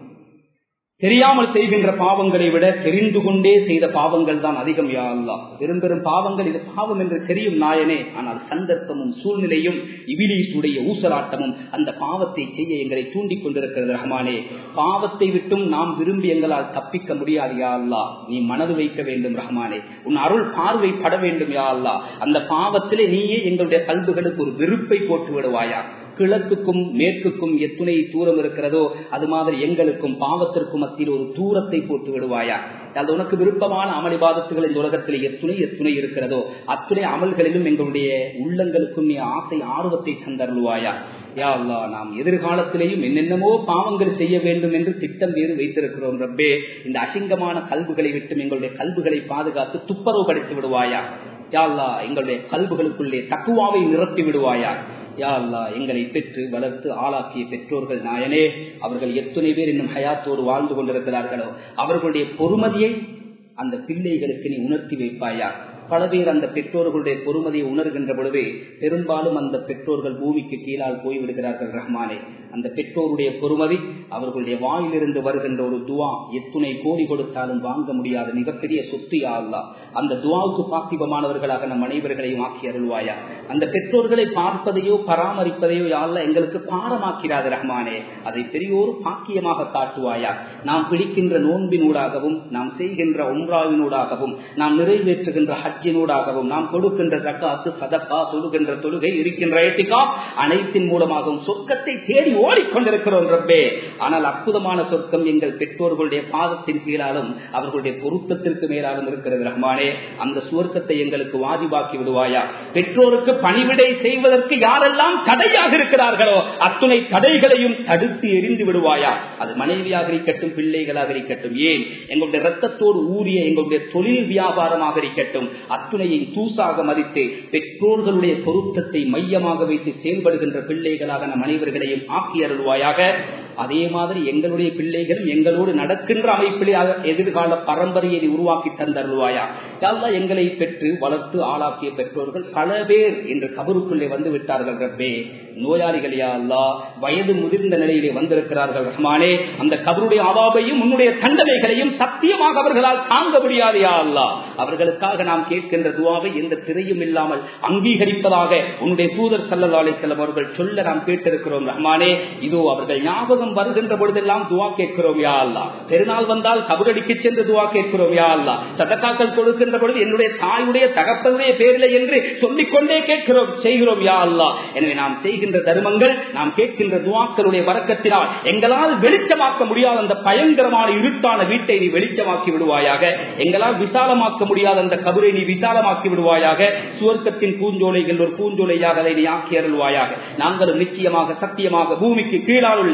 தெரியாமல் செய்கின்ற பாவங்களை விட தெரிந்து கொண்டே செய்த பாவங்கள் தான் அதிகம் யா அல்லா பெரும் பெரும் பாவங்கள் இது பாவம் என்று தெரியும் நாயனே ஆனால் சந்தர்ப்பமும் சூழ்நிலையும் இவிலீசுடைய ஊசலாட்டமும் அந்த பாவத்தை செய்ய எங்களை தூண்டிக் கொண்டிருக்கிறது ரஹமானே பாவத்தை விட்டும் நாம் விரும்பி எங்களால் தப்பிக்க முடியாது யா அல்லா நீ மனது வைக்க வேண்டும் ரஹமானே உன் அருள் பார்வை பட வேண்டும் யா அல்லா அந்த பாவத்திலே நீயே எங்களுடைய கல்விகளுக்கு ஒரு வெறுப்பை போட்டு விடுவாயா கிழக்குக்கும் மேற்குக்கும் எத்துணை தூரம் இருக்கிறதோ அது மாதிரி எங்களுக்கும் பாவத்திற்கும் மத்தியில் ஒரு தூரத்தை போட்டு விடுவாயா அது உனக்கு விருப்பமான அமளிபாதத்துகள் இந்த உலகத்தில் எத்துணை எத்துணை இருக்கிறதோ அத்துணை அமல்களிலும் எங்களுடைய உள்ளங்களுக்கும் நீ ஆசை ஆர்வத்தை தந்தருள்வாயா யா அல்லா நாம் எதிர்காலத்திலேயும் என்னென்னமோ பாவங்கள் செய்ய வேண்டும் என்று திட்டம் வேறு வைத்திருக்கிறோம் ரப்பே இந்த அசிங்கமான கல்புகளை விட்டும் எங்களுடைய கல்புகளை பாதுகாத்து துப்புரவு படைத்து விடுவாயா யா அல்லா எங்களுடைய கல்புகளுக்குள்ளே தக்குவாவை நிரப்பி விடுவாயா யா அல்லா எங்களை பெற்று வளர்த்து ஆளாக்கிய பெற்றோர்கள் நாயனே அவர்கள் எத்தனை பேர் இன்னும் ஹயாத்தோடு வாழ்ந்து கொண்டிருக்கிறார்களோ அவர்களுடைய பொறுமதியை அந்த பிள்ளைகளுக்கு நீ உணர்த்தி வைப்பாயா பல பேர் அந்த பெற்றோர்களுடைய பொறுமதியை உணர்கின்ற பொழுது பெரும்பாலும் அந்த பெற்றோர்கள் பூமிக்கு கீழால் போய்விடுகிறார்கள் ரஹ்மானே அந்த பெற்றோருடைய பொறுமதி அவர்களுடைய வாயிலிருந்து வருகின்ற ஒரு துவா எத்துணை கோடி கொடுத்தாலும் வாங்க முடியாத மிகப்பெரிய சொத்து யா அல்லா அந்த துவாவுக்கு பாக்கிபமானவர்களாக நம் அனைவர்களையும் ஆக்கி அருள்வாயா அந்த பெற்றோர்களை பார்ப்பதையோ பராமரிப்பதையோ யாழ்ல எங்களுக்கு பாடமாக்கிறாது ரஹ்மானே அதை பெரியோர் பாக்கியமாக காட்டுவாயா நாம் பிடிக்கின்ற நோன்பினூடாகவும் நாம் செய்கின்ற ஒன்றாவினூடாகவும் நாம் நிறைவேற்றுகின்ற ஹஜ்ஜினூடாகவும் நாம் கொடுக்கின்ற தக்காத்து சதக்கா தொழுகின்ற தொழுகை இருக்கின்ற ஏத்திகா அனைத்தின் மூலமாகவும் சொர்க்கத்தை தேடி ஓடிக்கொண்டிருக்கிறோம் ரப்பே ஆனால் அற்புதமான சொர்க்கம் எங்கள் பெற்றோர்களுடைய பாதத்தின் கீழாலும் அவர்களுடைய பொருத்தத்திற்கு மேலாலும் இருக்கிறது ரஹ்மானே அந்த சுவர்க்கத்தை எங்களுக்கு வாதிபாக்கி விடுவாயா பெற்றோருக்கு பணிவிடை செய்வதற்கு யாரெல்லாம் தடையாக இருக்கிறார்களோ அத்துணை தடைகளையும் தடுத்து எரிந்து விடுவாயா அது மனைவியாக இருக்கட்டும் பிள்ளைகளாக இருக்கட்டும் ஏன் எங்களுடைய ரத்தத்தோடு ஊறிய எங்களுடைய தொழில் வியாபாரமாக இருக்கட்டும் அத்துணையை தூசாக மதித்து பெற்றோர்களுடைய பொருத்தத்தை மையமாக வைத்து செயல்படுகின்ற பிள்ளைகளாக நம் அனைவர்களையும் ஆக்கி அருள்வாயாக அதே மாதிரி எங்களுடைய பிள்ளைகளும் எங்களோடு நடக்கின்ற அமைப்பிலே எதிர்கால பரம்பரையை உருவாக்கி தந்தருள்வாயா அல்லா எங்களை பெற்று வளர்த்து ஆளாக்கிய பெற்றோர்கள் பல பேர் இன்று கபருக்குள்ளே வந்து விட்டார்கள் ரப்பே நோயாளிகள் யா அல்லா வயது முதிர்ந்த நிலையிலே வந்திருக்கிறார்கள் ரஹ்மானே அந்த கபருடைய அவாபையும் உன்னுடைய தண்டனைகளையும் சத்தியமாக அவர்களால் தாங்க முடியாது யா அல்லா அவர்களுக்காக நாம் கேட்கின்ற துவாவை எந்த திரையும் இல்லாமல் அங்கீகரிப்பதாக உன்னுடைய தூதர் சல்லல்லாலை செல்லம் அவர்கள் சொல்ல நாம் கேட்டிருக்கிறோம் ரஹ்மானே இதோ அவர்கள் ஞாபகம் வருகின்ற பொழுதெல்லாம் துவா கேட்கிறோம் யா அல்லா பெருநாள் வந்தால் கபரடிக்கு சென்று துவா கேட்கிறோம் யா அல்லா சதக்காக்கள் கொடுக்கின்ற பொழுது என்னுடைய தாயுடைய தகப்பனுடைய பேரில் என்று சொல்லிக்கொண்டே கேட்கிறோம் செய்கிறோம் யா அல்லா எனவே நாம் செய்கின்ற தர்மங்கள் நாம் கேட்கின்ற துவாக்களுடைய வரக்கத்தினால் எங்களால் வெளிச்சமாக்க முடியாத அந்த பயங்கரமான இருட்டான வீட்டை நீ வெளிச்சமாக்கி விடுவாயாக எங்களால் விசாலமாக்க முடியாத அந்த கபரை நீ விசாலமாக்கி விடுவாயாக சுவர்க்கத்தின் பூஞ்சோலைகள் ஒரு பூஞ்சோலையாக அதை நீ ஆக்கி அருள்வாயாக நாங்களும் நிச்சயமாக சத்தியமாக பூமிக்கு கீழால் உள்ள உந்த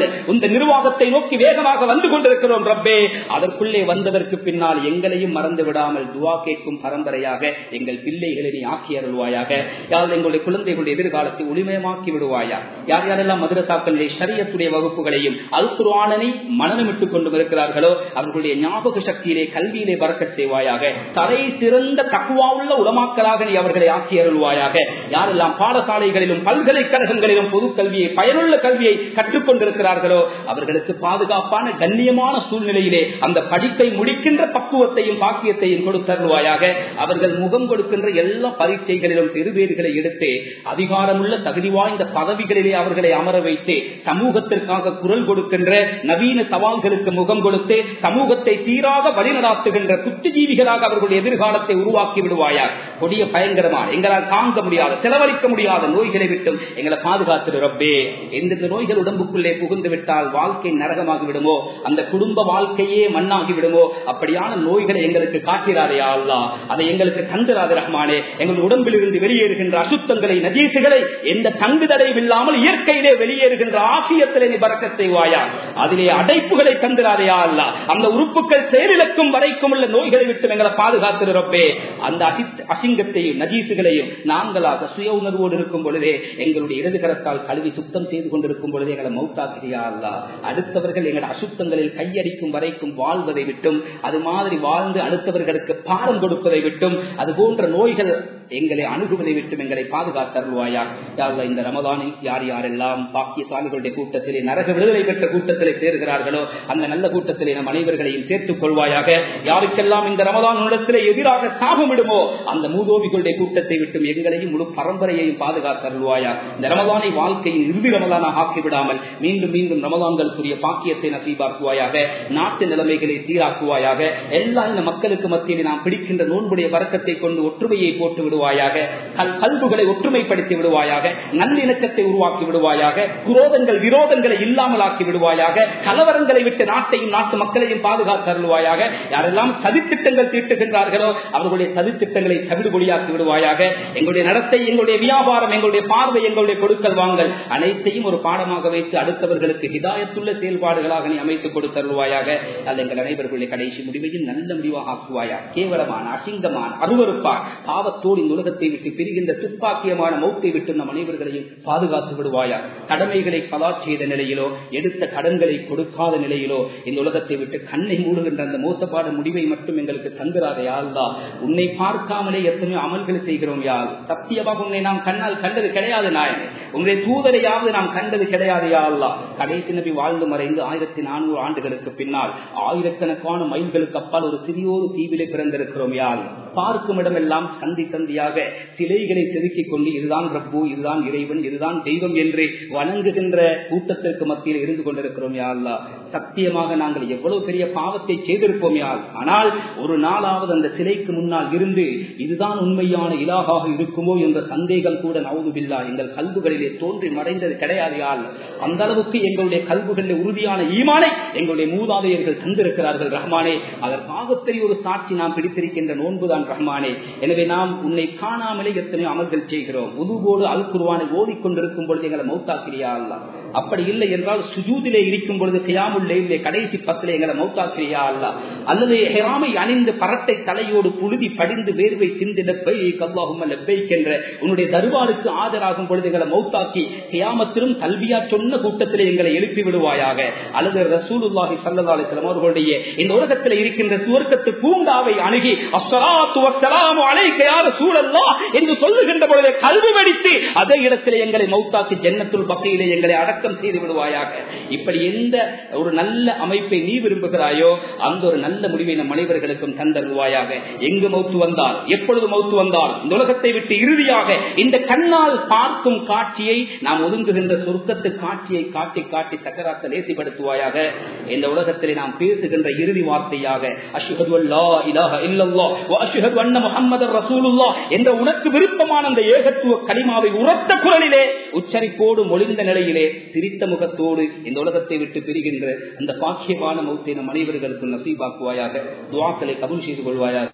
இந்த நிர்வாகத்தை நோக்கி வேகமாக வந்து கொண்டிருக்கிறோம் ரப்பே அதற்குள்ளே வந்ததற்கு பின்னால் எங்களையும் மறந்து விடாமல் துவா கேட்கும் பரம்பரையாக எங்கள் பிள்ளைகளை நீ ஆக்கி அருள்வாயாக யார் எங்களுடைய குழந்தைகளுடைய எதிர்காலத்தை ஒளிமயமாக்கி விடுவாயா யார் யாரெல்லாம் மதுரசாக்களிலே ஷரியத்துடைய வகுப்புகளையும் அல்குர்ஆனனை மனநமிட்டுக் கொண்டும் இருக்கிறார்களோ அவர்களுடைய ஞாபக சக்தியிலே கல்வியிலே பறக்கச் செய்வாயாக தலை சிறந்த தக்குவாவுள்ள உலமாக்களாக நீ அவர்களை ஆக்கி அருள்வாயாக யாரெல்லாம் பாடசாலைகளிலும் பல்கலைக்கழகங்களிலும் பொது கல்வியை பயனுள்ள கல்வியை கற்றுக்கொண்டிருக்கிறார்களோ அவர்களுக்கு பாதுகாப்பான கண்ணியமான சூழ்நிலையிலே அந்த படிப்பை முடிக்கின்ற பக்குவத்தையும் பாக்கியத்தையும் கொடுத்தருவாயாக அவர்கள் முகம் கொடுக்கின்ற எல்லா பரீட்சைகளிலும் பெருவேறுகளை எடுத்து அதிகாரமுள்ள தகுதி வாய்ந்த பதவிகளிலே அவர்களை அமர வைத்து சமூகத்திற்காக குரல் கொடுக்கின்ற நவீன சவால்களுக்கு முகம் கொடுத்து சமூகத்தை சீராக வழிநடாத்துகின்ற புத்திஜீவிகளாக அவர்களுடைய எதிர்காலத்தை உருவாக்கி விடுவாயா கொடிய பயங்கரமான எங்களால் தாங்க முடியாத செலவழிக்க முடியாத நோய்களை விட்டும் எங்களை பாதுகாத்து ரப்பே எந்தெந்த நோய்கள் உடம்புக்குள்ளே புகுந்து விட்டால் வாழ்க்கை நரகமாகி விடுமோ அந்த குடும்ப வாழ்க்கையே மண்ணாகி விடுமோ அப்படியான நோய்களை எங்களுக்கு காட்டிறாரே அல்லா அதை எங்களுக்கு தந்துராது ரஹ்மானே எங்கள் உடம்பில் இருந்து வெளியேறுகின்ற அசுத்தங்களை நஜீசுகளை எந்த தங்கு தடையில்லாமல் இயற்கையிலே வெளியேறுகின்ற ஆசியத்திலே நீ பறக்க செய்வாயா அதிலே அடைப்புகளை தந்துராதையா அல்ல அந்த உறுப்புகள் செயலிழக்கும் வரைக்கும் உள்ள நோய்களை விட்டு எங்களை பாதுகாத்திருப்பே அந்த அசிங்கத்தையும் நஜீசுகளையும் நாங்களாக சுய உணர்வோடு இருக்கும் பொழுதே எங்களுடைய இடது கரத்தால் கழுவி சுத்தம் செய்து கொண்டிருக்கும் பொழுதே எங்களை மௌத்தாக்கிறியா அல்ல அடுத்தவர்கள் எங்கள் அசுத்தங்களில் கையடிக்கும் வரைக்கும் வாழ்வதை விட்டும் அது மாதிரி வாழ்ந்து அடுத்தவர்களுக்கு பாரம் கொடுப்பதை விட்டும் அது போன்ற நோய்கள் எங்களை அணுகுவதை விட்டும் எங்களை பாதுகாத்தருள்வாயா யாருல இந்த ரமதானில் யார் யாரெல்லாம் பாக்கியசாலிகளுடைய கூட்டத்திலே நரக விடுதலை பெற்ற கூட்டத்திலே சேர்கிறார்களோ அந்த நல்ல கூட்டத்திலே நம் அனைவர்களையும் சேர்த்துக் கொள்வாயாக யாருக்கெல்லாம் இந்த ரமதான் இடத்திலே எதிராக சாபமிடுமோ அந்த மூதோவிகளுடைய கூட்டத்தை விட்டும் எங்களையும் முழு பரம்பரையையும் பாதுகாத்தருள்வாயா இந்த ரமதானை வாழ்க்கையின் இறுதி ரமதானாக ஆக்கிவிடாமல் மீண்டும் மீண்டும் ரமதான்களுக்குரிய பாக்கியத்தை நசீபாக்குவாயாக நாட்டு நிலைமைகளை சீராக்குவாயாக எல்லா இந்த மக்களுக்கு மத்தியில் நாம் பிடிக்கின்ற நோன்புடைய வரக்கத்தை கொண்டு ஒற்றுமையை போட்டு விடுவாயாக கல்புகளை ஒற்றுமைப்படுத்தி விடுவாயாக நல்லிணக்கத்தை உருவாக்கி விடுவாயாக குரோதங்கள் விரோதங்களை இல்லாமல் ஆக்கி விடுவாயாக கலவரங்களை விட்டு நாட்டையும் நாட்டு மக்களையும் பாதுகாத்து அருள்வாயாக யாரெல்லாம் சதித்திட்டங்கள் தீட்டுகின்றார்களோ அவர்களுடைய சதித்திட்டங்களை தவிடுபொடியாக்கி விடுவாயாக எங்களுடைய நடத்தை எங்களுடைய வியாபாரம் எங்களுடைய பார்வை எங்களுடைய கொடுக்கல் வாங்கல் அனைத்தையும் ஒரு பாடமாக வைத்து அடுத்தவர்களுக்கு ஹிதாயத்துள்ள செயல்பாடுகளாக நீ அமைத்துக் கொடுத்தருள்வாயாக அது எங்கள் அனைவர்களுடைய கடைசி முடிவையும் நல்ல முடிவாக ஆக்குவாயா கேவலமான அசிங்கமான அருவறுப்பான் பாவத்தோடு இந்த உலகத்தை விட்டு பிரிகின்ற துப்பாக்கியமான மௌத்தை விட்டு நம் அனைவர்களையும் பாதுகாத்து விடுவாயா கடமைகளை கலா செய்த நிலையிலோ எடுத்த கடன்களை கொடுக்காத நிலையிலோ இந்த உலகத்தை விட்டு கண்ணை மூடுகின்ற அந்த மோசப்பாடு முடிவை மட்டும் எங்களுக்கு தந்துராத யாழ்தா உன்னை பார்க்காமலே எத்தனையோ அமல்கள் செய்கிறோம் யாழ் சத்தியமாக உன்னை நாம் கண்ணால் கண்டது கிடையாது நாயனே உன்னுடைய தூதரையாவது நாம் கண்டது கிடையாது யாழ்லா கடைசி நபி வாழ்ந்து மறைந்து ஆயிரத்தி நானூறு ஆண்டுகளுக்கு பின்னால் ஆயிரக்கணக்கான மைல்களுக்கு அப்பால் ஒரு சிறியோரு தீவிலே பிறந்திருக்கிறோம் யாழ் பார்க்கும் இடமெல்லாம் சந்தி சந்தியாக சிலைகளை செதுக்கிக் கொண்டு இதுதான் ரப்பு இதுதான் இறைவன் இதுதான் தெய்வம் என்று வணங்குகின்ற கூட்டத்திற்கு மத்தியில் இருந்து கொண்டிருக்கிறோம் யாழ்லா சத்தியமாக நாங்கள் எவ்வளவு பெரிய பாவத்தை செய்திருப்போம் யாழ் ஆனால் ஒரு நாளாவது அந்த சிலைக்கு முன்னால் இருந்து இதுதான் உண்மையான இலாகாக இருக்குமோ என்ற சந்தேகம் கூட நவுதுபில்லா எங்கள் கல்புகளிலே தோன்றி மறைந்தது கிடையாது யாழ் அந்த அளவுக்கு எங்களுடைய கல்புகளில் உறுதியான ஈமானை எங்களுடைய மூதாதையர்கள் தந்திருக்கிறார்கள் ரஹ்மானே அதற்காக பெரிய ஒரு சாட்சி நாம் பிடித்திருக்கின்ற நோன்புதான் ரஹ்மானே எனவே நாம் உன்னை காணாமலே எத்தனையோ அமல்கள் செய்கிறோம் உதுவோடு அல் குருவானை ஓடிக்கொண்டிருக்கும் பொழுது எங்களை மௌத்தாக்கிரியா அல்ல அப்படி இல்லை என்றால் சுஜூதிலே இருக்கும் பொழுது கியாமுல்லே கடைசி பத்திலே எங்களை மௌத்தாக்கிரியா அல்ல அல்லது ஹெராமை அணிந்து பரட்டை தலையோடு புழுதி படிந்து வேர்வை சிந்து லெப்பை கல்லாகும் லெப்பைக்கின்ற உன்னுடைய தருவாருக்கு ஆஜராகும் பொழுது எங்களை மௌத்தாக்கி கியாமத்திலும் கல்வியா சொன்ன கூட்டத்திலே எங்களை எழுப்பி விடுவாயாக அல்லது ரசூலுல்லாஹி சல்லா அலிஸ்லாம் அவர்களுடைய இந்த உலகத்தில் இருக்கின்ற சுவர்க்கத்து பூங்காவை அணுகி அஸ்ஸலாத்து வஸ்ஸலாமு அலைக்க யா ரசூலல்லாஹ் என்று சொல்லுகின்ற பொழுது கல்வி வெடித்து அதே இடத்திலே எங்களை மௌத்தாக்கி ஜன்னத்துல் பக்கையிலே எங்களை அடக்கம் செய்து விடுவாயாக இப்படி எந்த ஒரு நல்ல அமைப்பை நீ விரும்புகிறாயோ அந்த ஒரு நல்ல முடிவை நம் அனைவர்களுக்கும் தந்தருவாயாக எங்கு மௌத்து வந்தால் எப்பொழுது மௌத்து வந்தால் இந்த உலகத்தை விட்டு இறுதியாக இந்த கண்ணால் பார்க்கும் காட்சியை நாம் ஒதுங்குகின்ற சொர்க்கத்து காட்சியை காட்டி காட்டி சக்கராத்த லேசிப்படுத்துவாயாக இந்த உலகத்திலே நாம் பேசுகின்ற இறுதி வார்த்தையாக அஷ்ஹது அல்லா இலாஹ இல்லல்லாஹ் வ அஷ்ஹது அன்ன முஹம்மதர் ரசூலுல்லாஹ் என்ற உனக்கு விருப்பமான அந்த ஏகத்துவ கலிமாவை உரத்த குரலிலே உச்சரிப்போடு மொழிந்த நிலையிலே சிரித்த முகத்தோடு இந்த உலகத்தை விட்டு பிரிகின்ற அந்த பாக்கியமான மௌத்தை நம் அனைவர்களுக்கும் நசீபாக்குவாயாக துவாக்களை கபூல் செய்து கொள்வாயாக